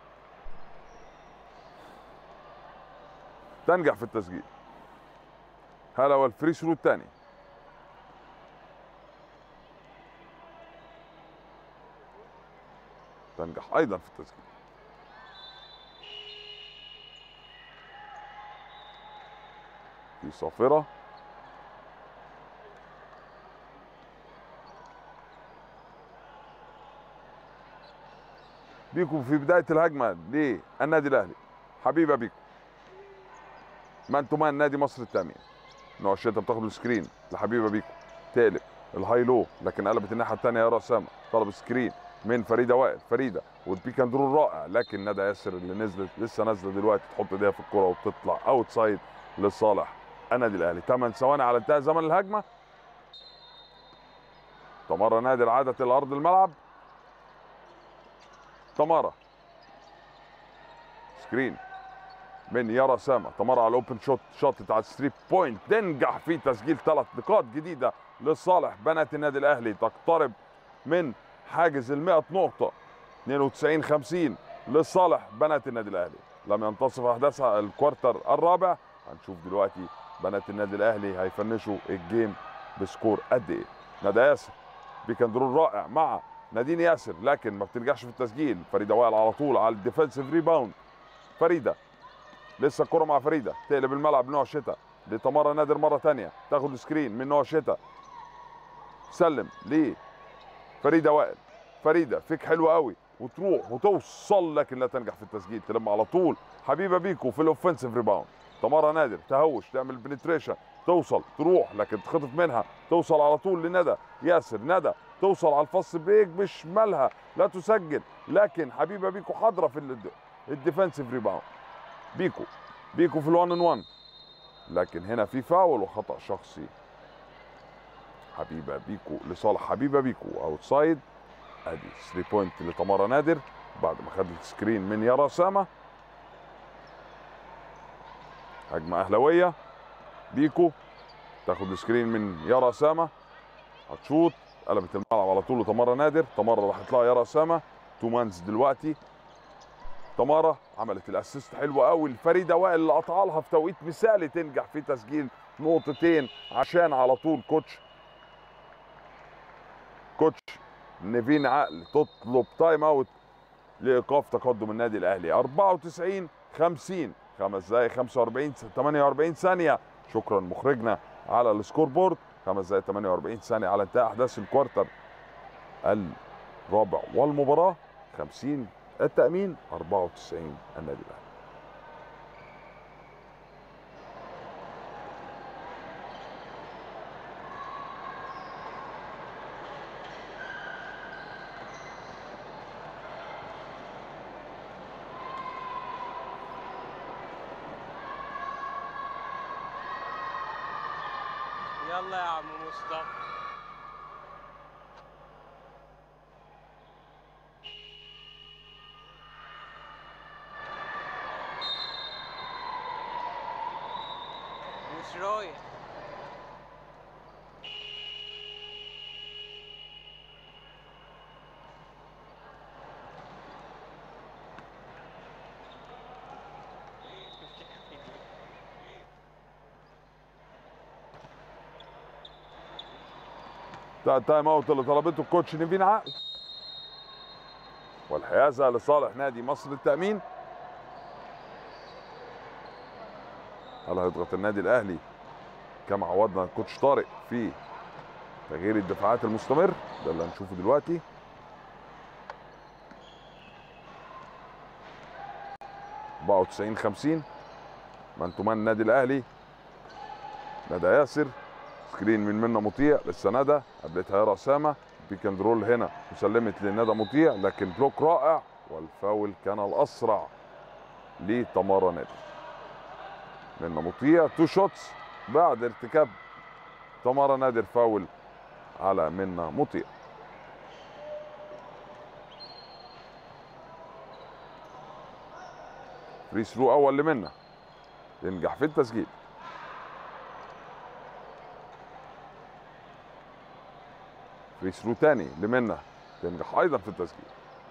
تنجح في التسجيل هلا والفري ثرو الثاني تنجح ايضا في التسجيل في صافره بيكو في بدايه الهجمه للنادي الاهلي حبيبه بيكو مان تو مان نادي مصر التامين نوع الشتا بتاخد السكرين لحبيبه بيكو تقلب الهاي لو لكن قلبت الناحيه الثانيه يا اسامه طلب سكرين من فريده وائل فريده والبيك اند رول رائع لكن ندى ياسر اللي نزلت لسه نازله دلوقتي تحط ايديها في الكره وبتطلع اوت سايد لصالح النادي الاهلي 8 ثواني على انتهاء زمن الهجمه تمارا نادر عادت الى ارض الملعب تمارا سكرين من يارا سامة تمارا على الاوبن شوت شوت على الثري بوينت تنجح في تسجيل ثلاث نقاط جديده لصالح بنات النادي الاهلي تقترب من حاجز ال 100 نقطه 92 50 لصالح بنات النادي الاهلي لم ينتصف احداثها الكوارتر الرابع هنشوف دلوقتي بنات النادي الاهلي هيفنشوا الجيم بسكور قد ايه ندى ياسر بيكندرول رائع مع نادين ياسر لكن ما بتنجحش في التسجيل فريده وائل على طول على الديفensive ريباوند فريده لسه الكره مع فريده تقلب الملعب نوع شتاء لتمارا نادر مره ثانيه تاخد سكرين من نوع شتاء سلم ليه فريده وائل فريده فيك حلو قوي وتروح وتوصل لكن لا تنجح في التسجيل تلم على طول حبيبه بيكو في الاوفنسيف ريباوند تمارا نادر تهوش تعمل بنتريشن توصل تروح لكن تخطف منها توصل على طول لندى ياسر ندى توصل على الفص بريك بشمالها لا تسجل لكن حبيبه بيكو حاضره في الد- الديفensive ريباوند بيكو بيكو في الوان ان وان لكن هنا في فاول وخطا شخصي حبيبه بيكو لصالح حبيبه بيكو اوت سايد ادي 3 بوينت لتمارا نادر بعد ما خدت سكرين من يارا سامه هجمه اهلاويه بيكو تاخد سكرين من يارا سامه هتشوط قلبت الملعب على طول لتمارا نادر تمارا راحت لها يارا سامه تو مانز دلوقتي تمارا عملت الاسيست حلو قوي الفريده وائل اللي قطع لها في توقيت مثالي تنجح في تسجيل نقطتين عشان على طول كوتش كوتش نيفين عقل تطلب تايم اوت لايقاف تقدم النادي الاهلي 94 50 خمس دقائق 45 48 ثانيه شكرا مخرجنا على السكور بورد خمس دقائق 48 ثانيه على انتهاء احداث الكوارتر الرابع والمباراه 50 التامين 94 النادي الاهلي يلا يا عم مصطفى مش رايح ده التايم اوت اللي طلبته الكوتش نيفين عقل والحيازه لصالح نادي مصر للتامين هل هيضغط النادي الاهلي كما عودنا الكوتش طارق في تغيير الدفاعات المستمر ده اللي هنشوفه دلوقتي أربعة وتسعين خمسين من تمان النادي الأهلي ندى ياسر سكرين من منا مطيع لسه ندى قابلتها يارا أسامة بيك اند رول هنا وسلمت لندى مطيع لكن بلوك رائع والفاول كان الأسرع لتمارا نادر منا مطيع تو شوتس بعد ارتكاب تمارا نادر فاول على منا مطيع فري ثرو اول لمنا ينجح في التسجيل فري ثرو تاني لمنا تنجح ايضا في التسجيل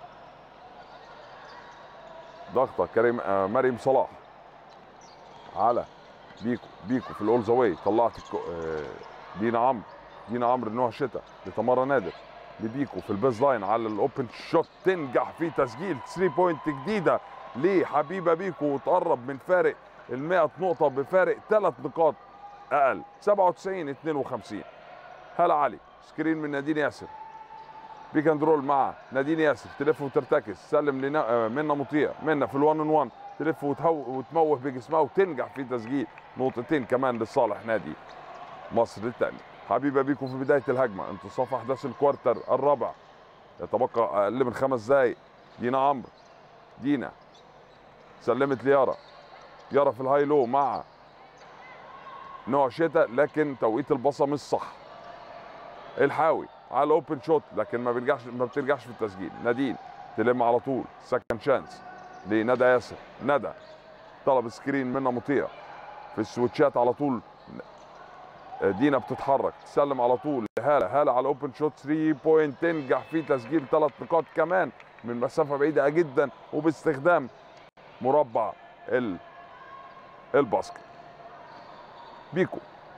ضغطه كريم آه مريم صلاح على بيكو بيكو في الاول ذا واي طلعت الكو... آه دينا عمرو دينا عمرو نوع شتا لتمارا نادر لبيكو في البيز لاين على الاوبن شوت تنجح في تسجيل 3 بوينت جديده لحبيبه بيكو وتقرب من فارق ال 100 نقطه بفارق ثلاث نقاط اقل 97 52 هلا علي سكرين من نادين ياسر بيك اند رول مع نادين ياسر تلف وترتكز سلم لنا آه، منا مطيع منا في الوان ان وان تلف وتهو وتموه بجسمها وتنجح في تسجيل نقطتين كمان لصالح نادي مصر الثاني حبيبه بيكو في بدايه الهجمه انتصاف احداث الكوارتر الرابع يتبقى اقل من خمس دقائق دينا عمرو دينا سلمت ليارا يارا في الهاي لو مع نوع شتاء لكن توقيت البصه مش صح الحاوي على الاوبن شوت لكن ما بيرجعش ما بترجعش في التسجيل نادين تلم على طول سكند شانس لندى ياسر ندى طلب سكرين منها مطيع في السويتشات على طول دينا بتتحرك تسلم على طول لهاله هاله على الاوبن شوت 3 بوينت تنجح في تسجيل ثلاث نقاط كمان من مسافه بعيده جدا وباستخدام مربع ال الباسكت بيكو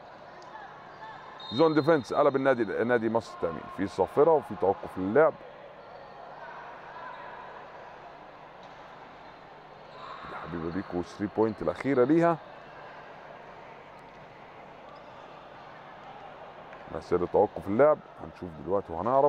زون ديفنس قلب النادي نادي مصر التامين في صافره وفي توقف للعب دي حبيبه بيكو 3 بوينت الاخيره ليها سر توقف اللعب هنشوف دلوقتي وهنعرف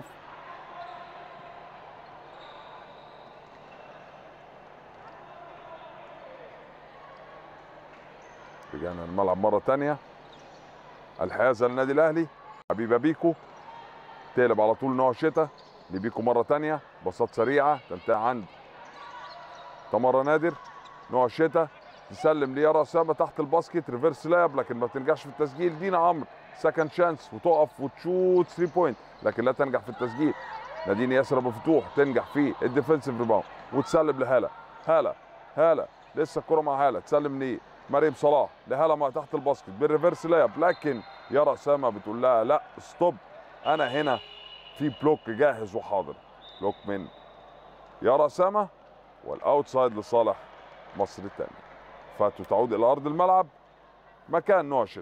رجعنا الملعب مرة تانية الحيازة للنادي الأهلي حبيبة بيكو تقلب على طول نوع شتا لبيكو مرة تانية باصات سريعة تنتهي عند تمارا نادر نوع شتا تسلم ليارا أسامة تحت الباسكت ريفرس لاب لكن ما بتنجحش في التسجيل دينا عمرو سكند شانس وتقف وتشوت 3 بوينت لكن لا تنجح في التسجيل نادين ياسر ابو فتوح تنجح في الديفنسيف ريباوند وتسلم لهاله هاله هاله لسه الكره مع هاله تسلم ليه مريم صلاح لهاله ما تحت الباسكت بالريفرس لاب لكن يارا اسامه بتقول لها لا ستوب انا هنا في بلوك جاهز وحاضر بلوك من يارا اسامه والاوتسايد لصالح مصر الثاني فاتو تعود الى ارض الملعب مكان نوع شتاء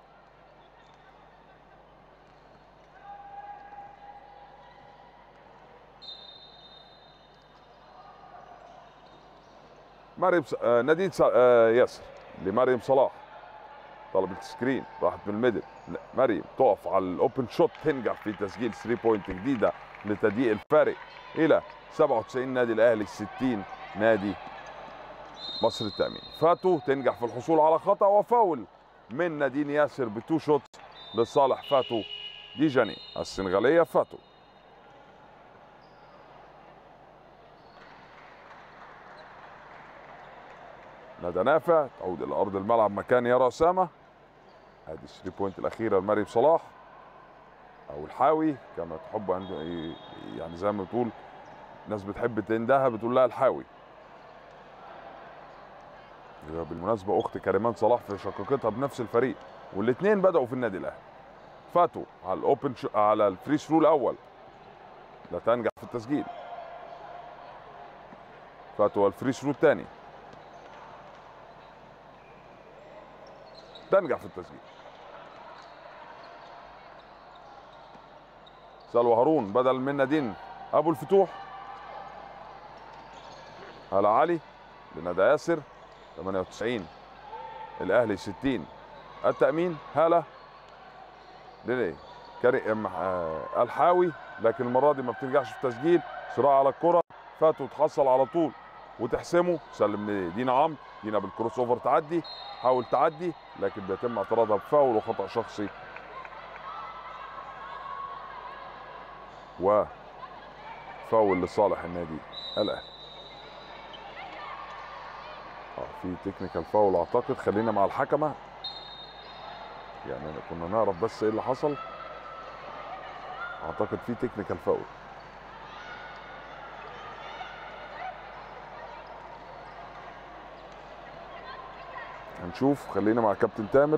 مريم س... آه نادين س... آه ياسر لمريم صلاح طلبت سكرين راحت من الميدل لا، مريم تقف على الاوبن شوت تنجح في تسجيل 3 بوينت جديده لتضييق الفارق الى 97 نادي الاهلي 60 نادي مصر التامين فاتو تنجح في الحصول على خطا وفاول من نادين ياسر بتو شوت لصالح فاتو ديجاني السنغاليه فاتو ندى نافع تعود الى ارض الملعب مكان يارا اسامه ادي 3 بوينت الاخيره لمريم صلاح او الحاوي كما تحب ان يعني زي ما بتقول ناس بتحب تندها بتقول لها الحاوي هي بالمناسبه اخت كريمان صلاح في شقيقتها بنفس الفريق والاثنين بداوا في النادي الاهلي فاتوا على الاوبن شو... على الفري ثرو الاول لا تنجح في التسجيل فاتوا على الفري ثرو الثاني تنجح في التسجيل سلوى هارون بدل من نادين ابو الفتوح هلا علي لندى ياسر 98 الاهلي 60 التامين هلا ليه كريم آه، الحاوي لكن المره دي ما بتنجحش في تسجيل صراع على الكره فاتو تحصل على طول وتحسمه سلم لدينا عمرو دينا بالكروس اوفر تعدي حاول تعدي لكن بيتم اعتراضها بفاول وخطا شخصي و فاول لصالح النادي الاهلي اه في تكنيكال فاول اعتقد خلينا مع الحكمه يعني أنا كنا نعرف بس ايه اللي حصل اعتقد في تكنيكال فاول هنشوف خلينا مع كابتن تامر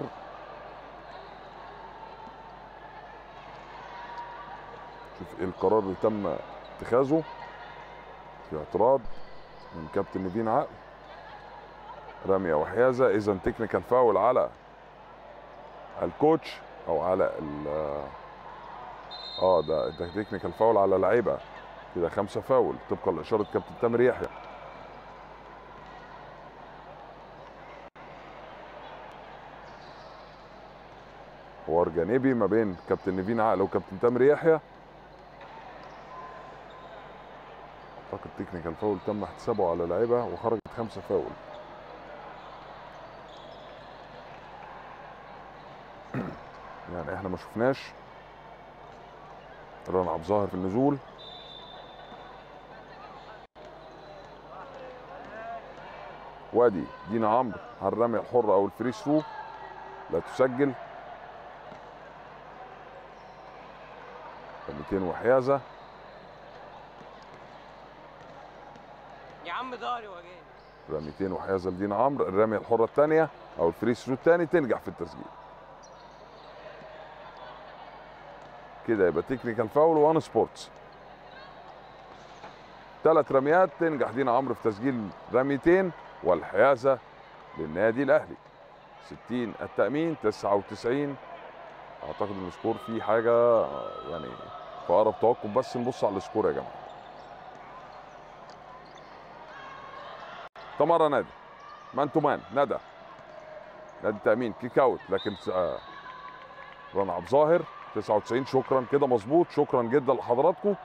شوف ايه القرار اللي تم اتخاذه في اعتراض من كابتن نيفين عقل رمية وحيازة اذا تكنيكال فاول على الكوتش او على ال اه ده ده تكنيكال فاول على لعيبه كده خمسه فاول طبقا لاشاره كابتن تامر يحيى حوار جانبي ما بين كابتن نيفين عقل وكابتن تامر يحيى اعتقد تكنيكال فاول تم احتسابه على لعيبه وخرجت خمسه فاول يعني احنا ما شفناش رنا عبد الظاهر في النزول وادي دينا عمرو على الرميه الحره او الفري ثرو لا تسجل 200 وحيازه يا عم ضهري وجعني رميتين وحيازه لدينا عمرو الرميه الحره الثانيه او الفري ثرو الثاني تنجح في التسجيل كده يبقى تكنيكال فاول وان سبورتس ثلاث رميات تنجح دينا عمرو في تسجيل رميتين والحيازه للنادي الاهلي 60 التامين 99 اعتقد ان السكور فيه حاجه يعني في اقرب توقف بس نبص على السكور يا جماعه تمارا نادي مان تو مان ندى نادي تامين كيك اوت لكن آه، رنا عبد الظاهر 99 شكرا كده مظبوط شكرا جدا لحضراتكم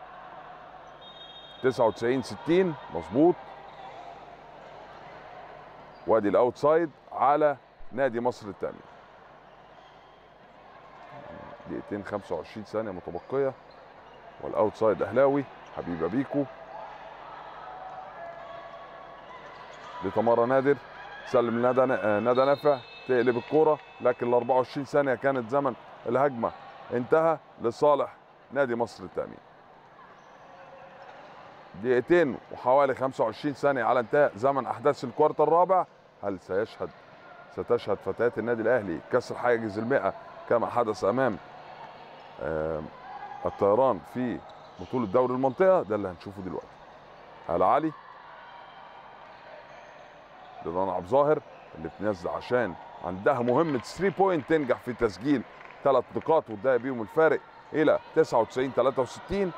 99 60 مظبوط وادي الاوتسايد على نادي مصر التامين دقيقتين 25 ثانيه متبقيه والاوتسايد اهلاوي حبيبه بيكو لتمارا نادر سلم ندى ندى نافع تقلب الكوره لكن ال 24 ثانيه كانت زمن الهجمه انتهى لصالح نادي مصر التامين دقيقتين وحوالي 25 ثانيه على انتهاء زمن احداث الكوارت الرابع هل سيشهد ستشهد فتيات النادي الاهلي كسر حاجز المئة كما حدث امام آم، الطيران في بطوله دوري المنطقه ده اللي هنشوفه دلوقتي هلا علي لرنا عبد الظاهر اللي بتنزل عشان عندها مهمه 3 بوينت تنجح في تسجيل ثلاث نقاط وتضايق بيهم الفارق الى 99 63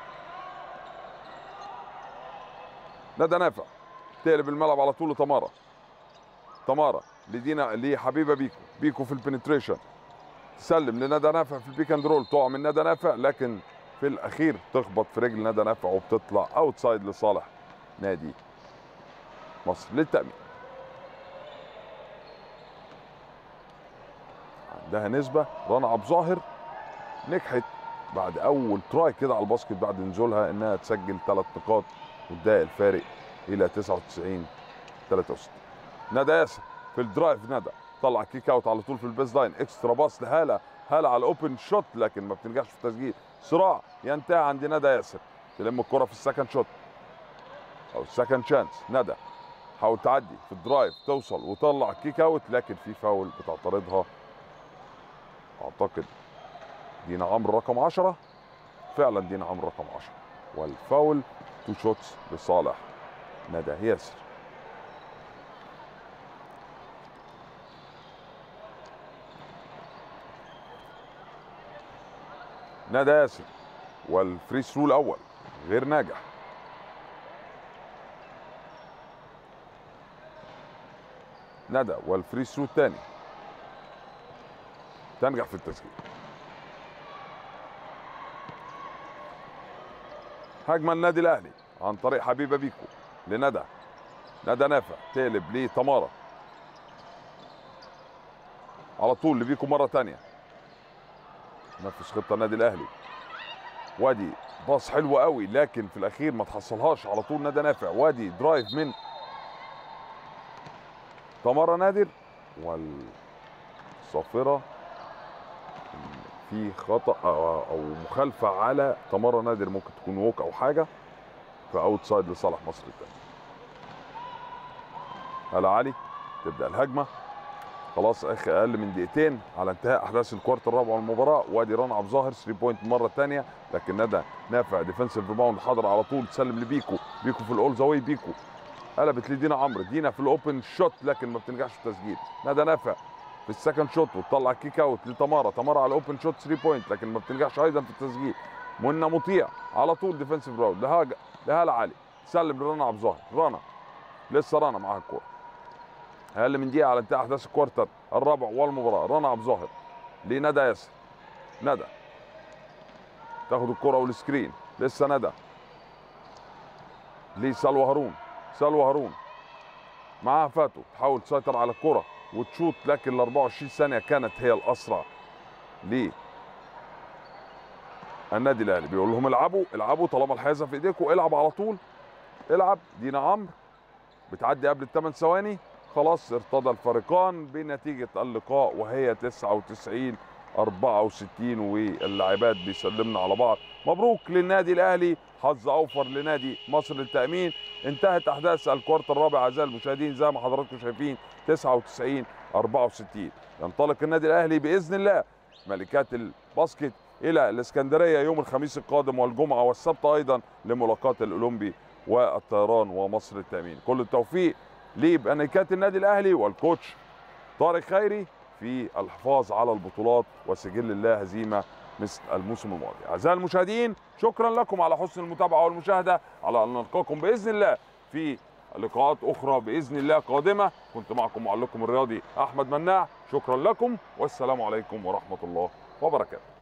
ندى نافع تقلب الملعب على طول لتمارا تمارا لدينا لحبيبه بيكو بيكو في البنتريشن تسلم لندى نافع في البيك اند رول تقع من ندى نافع لكن في الاخير تخبط في رجل ندى نافع وبتطلع اوتسايد لصالح نادي مصر للتامين عندها نسبه رنا عبد الظاهر نجحت بعد اول تراي كده على الباسكت بعد نزولها انها تسجل ثلاث نقاط وتضايق الفارق الى 99 63 ندى ياسر في الدرايف ندى طلع كيك اوت على طول في البيز لاين اكسترا باص لهاله هاله على الاوبن شوت لكن ما بتنجحش في التسجيل صراع ينتهي عند ندى ياسر تلم الكره في السكند شوت او السكند شانس ندى حاول تعدي في الدرايف توصل وطلع كيك اوت لكن في فاول بتعترضها اعتقد دينا عمرو رقم 10 فعلا دينا عمرو رقم 10 والفاول تو شوتس لصالح ندى ياسر ندى ياسر والفري ثرو الاول غير ناجح ندى والفري ثرو الثاني تنجح في التسجيل هجمه النادي الاهلي عن طريق حبيبه بيكو لندى ندى نافع تقلب لتمارا على طول لبيكو مره تانية نفذ خطه النادي الاهلي وادي باص حلو قوي لكن في الاخير ما تحصلهاش على طول ندى نافع وادي درايف من تمارا نادر والصافره في خطا او أو مخالفه على تمارا نادر ممكن تكون ووك او حاجه فاوت سايد لصالح مصر الثاني هلا علي تبدا الهجمه خلاص اخي اقل من دقيقتين على انتهاء احداث الكوارت الرابع من المباراه وادي رنا عبد الظاهر 3 بوينت مره ثانيه لكن ندى نافع ديفنسيف ريباوند حاضر على طول تسلم لبيكو بيكو في الاول زاوي بيكو قلبت لدينا عمرو دينا في الاوبن شوت لكن ما بتنجحش في التسجيل ندى نافع في السكند شوت وتطلع كيك اوت لتمارا تمارا على الاوبن شوت 3 بوينت لكن ما بتنجحش ايضا في التسجيل منى مطيع على طول ديفنسيف راوند لهاج لهالة علي سلم لرنا عبد الظاهر رنا لسه رنا معاها الكوره اقل من دقيقه على انتهاء احداث الكوارتر الرابع والمباراه رنا عبد الظاهر لندى ياسر ندى تاخد الكره والسكرين لسه ندى لسلوى هارون سلوى هارون معاها فاتو تحاول تسيطر على الكره وتشوط لكن ال 24 ثانيه كانت هي الاسرع ليه النادي الاهلي بيقول لهم العبوا العبوا طالما الحيازه في ايديكم العب على طول العب دينا عمرو بتعدي قبل الثمان ثواني خلاص ارتضى الفريقان بنتيجه اللقاء وهي 99 64 واللاعبات بيسلمنا على بعض مبروك للنادي الاهلي حظ اوفر لنادي مصر للتامين انتهت احداث الكوارت الرابع اعزائي المشاهدين زي ما حضراتكم شايفين 99 64 ينطلق النادي الاهلي باذن الله ملكات الباسكت الى الاسكندريه يوم الخميس القادم والجمعه والسبت ايضا لملاقاه الاولمبي والطيران ومصر التامين كل التوفيق لملكات النادي الاهلي والكوتش طارق خيري في الحفاظ على البطولات وسجل الله هزيمه مثل الموسم الماضي اعزائي المشاهدين شكرا لكم على حسن المتابعه والمشاهده على ان نلقاكم باذن الله في لقاءات اخرى باذن الله قادمه كنت معكم معلقكم الرياضي احمد مناع شكرا لكم والسلام عليكم ورحمه الله وبركاته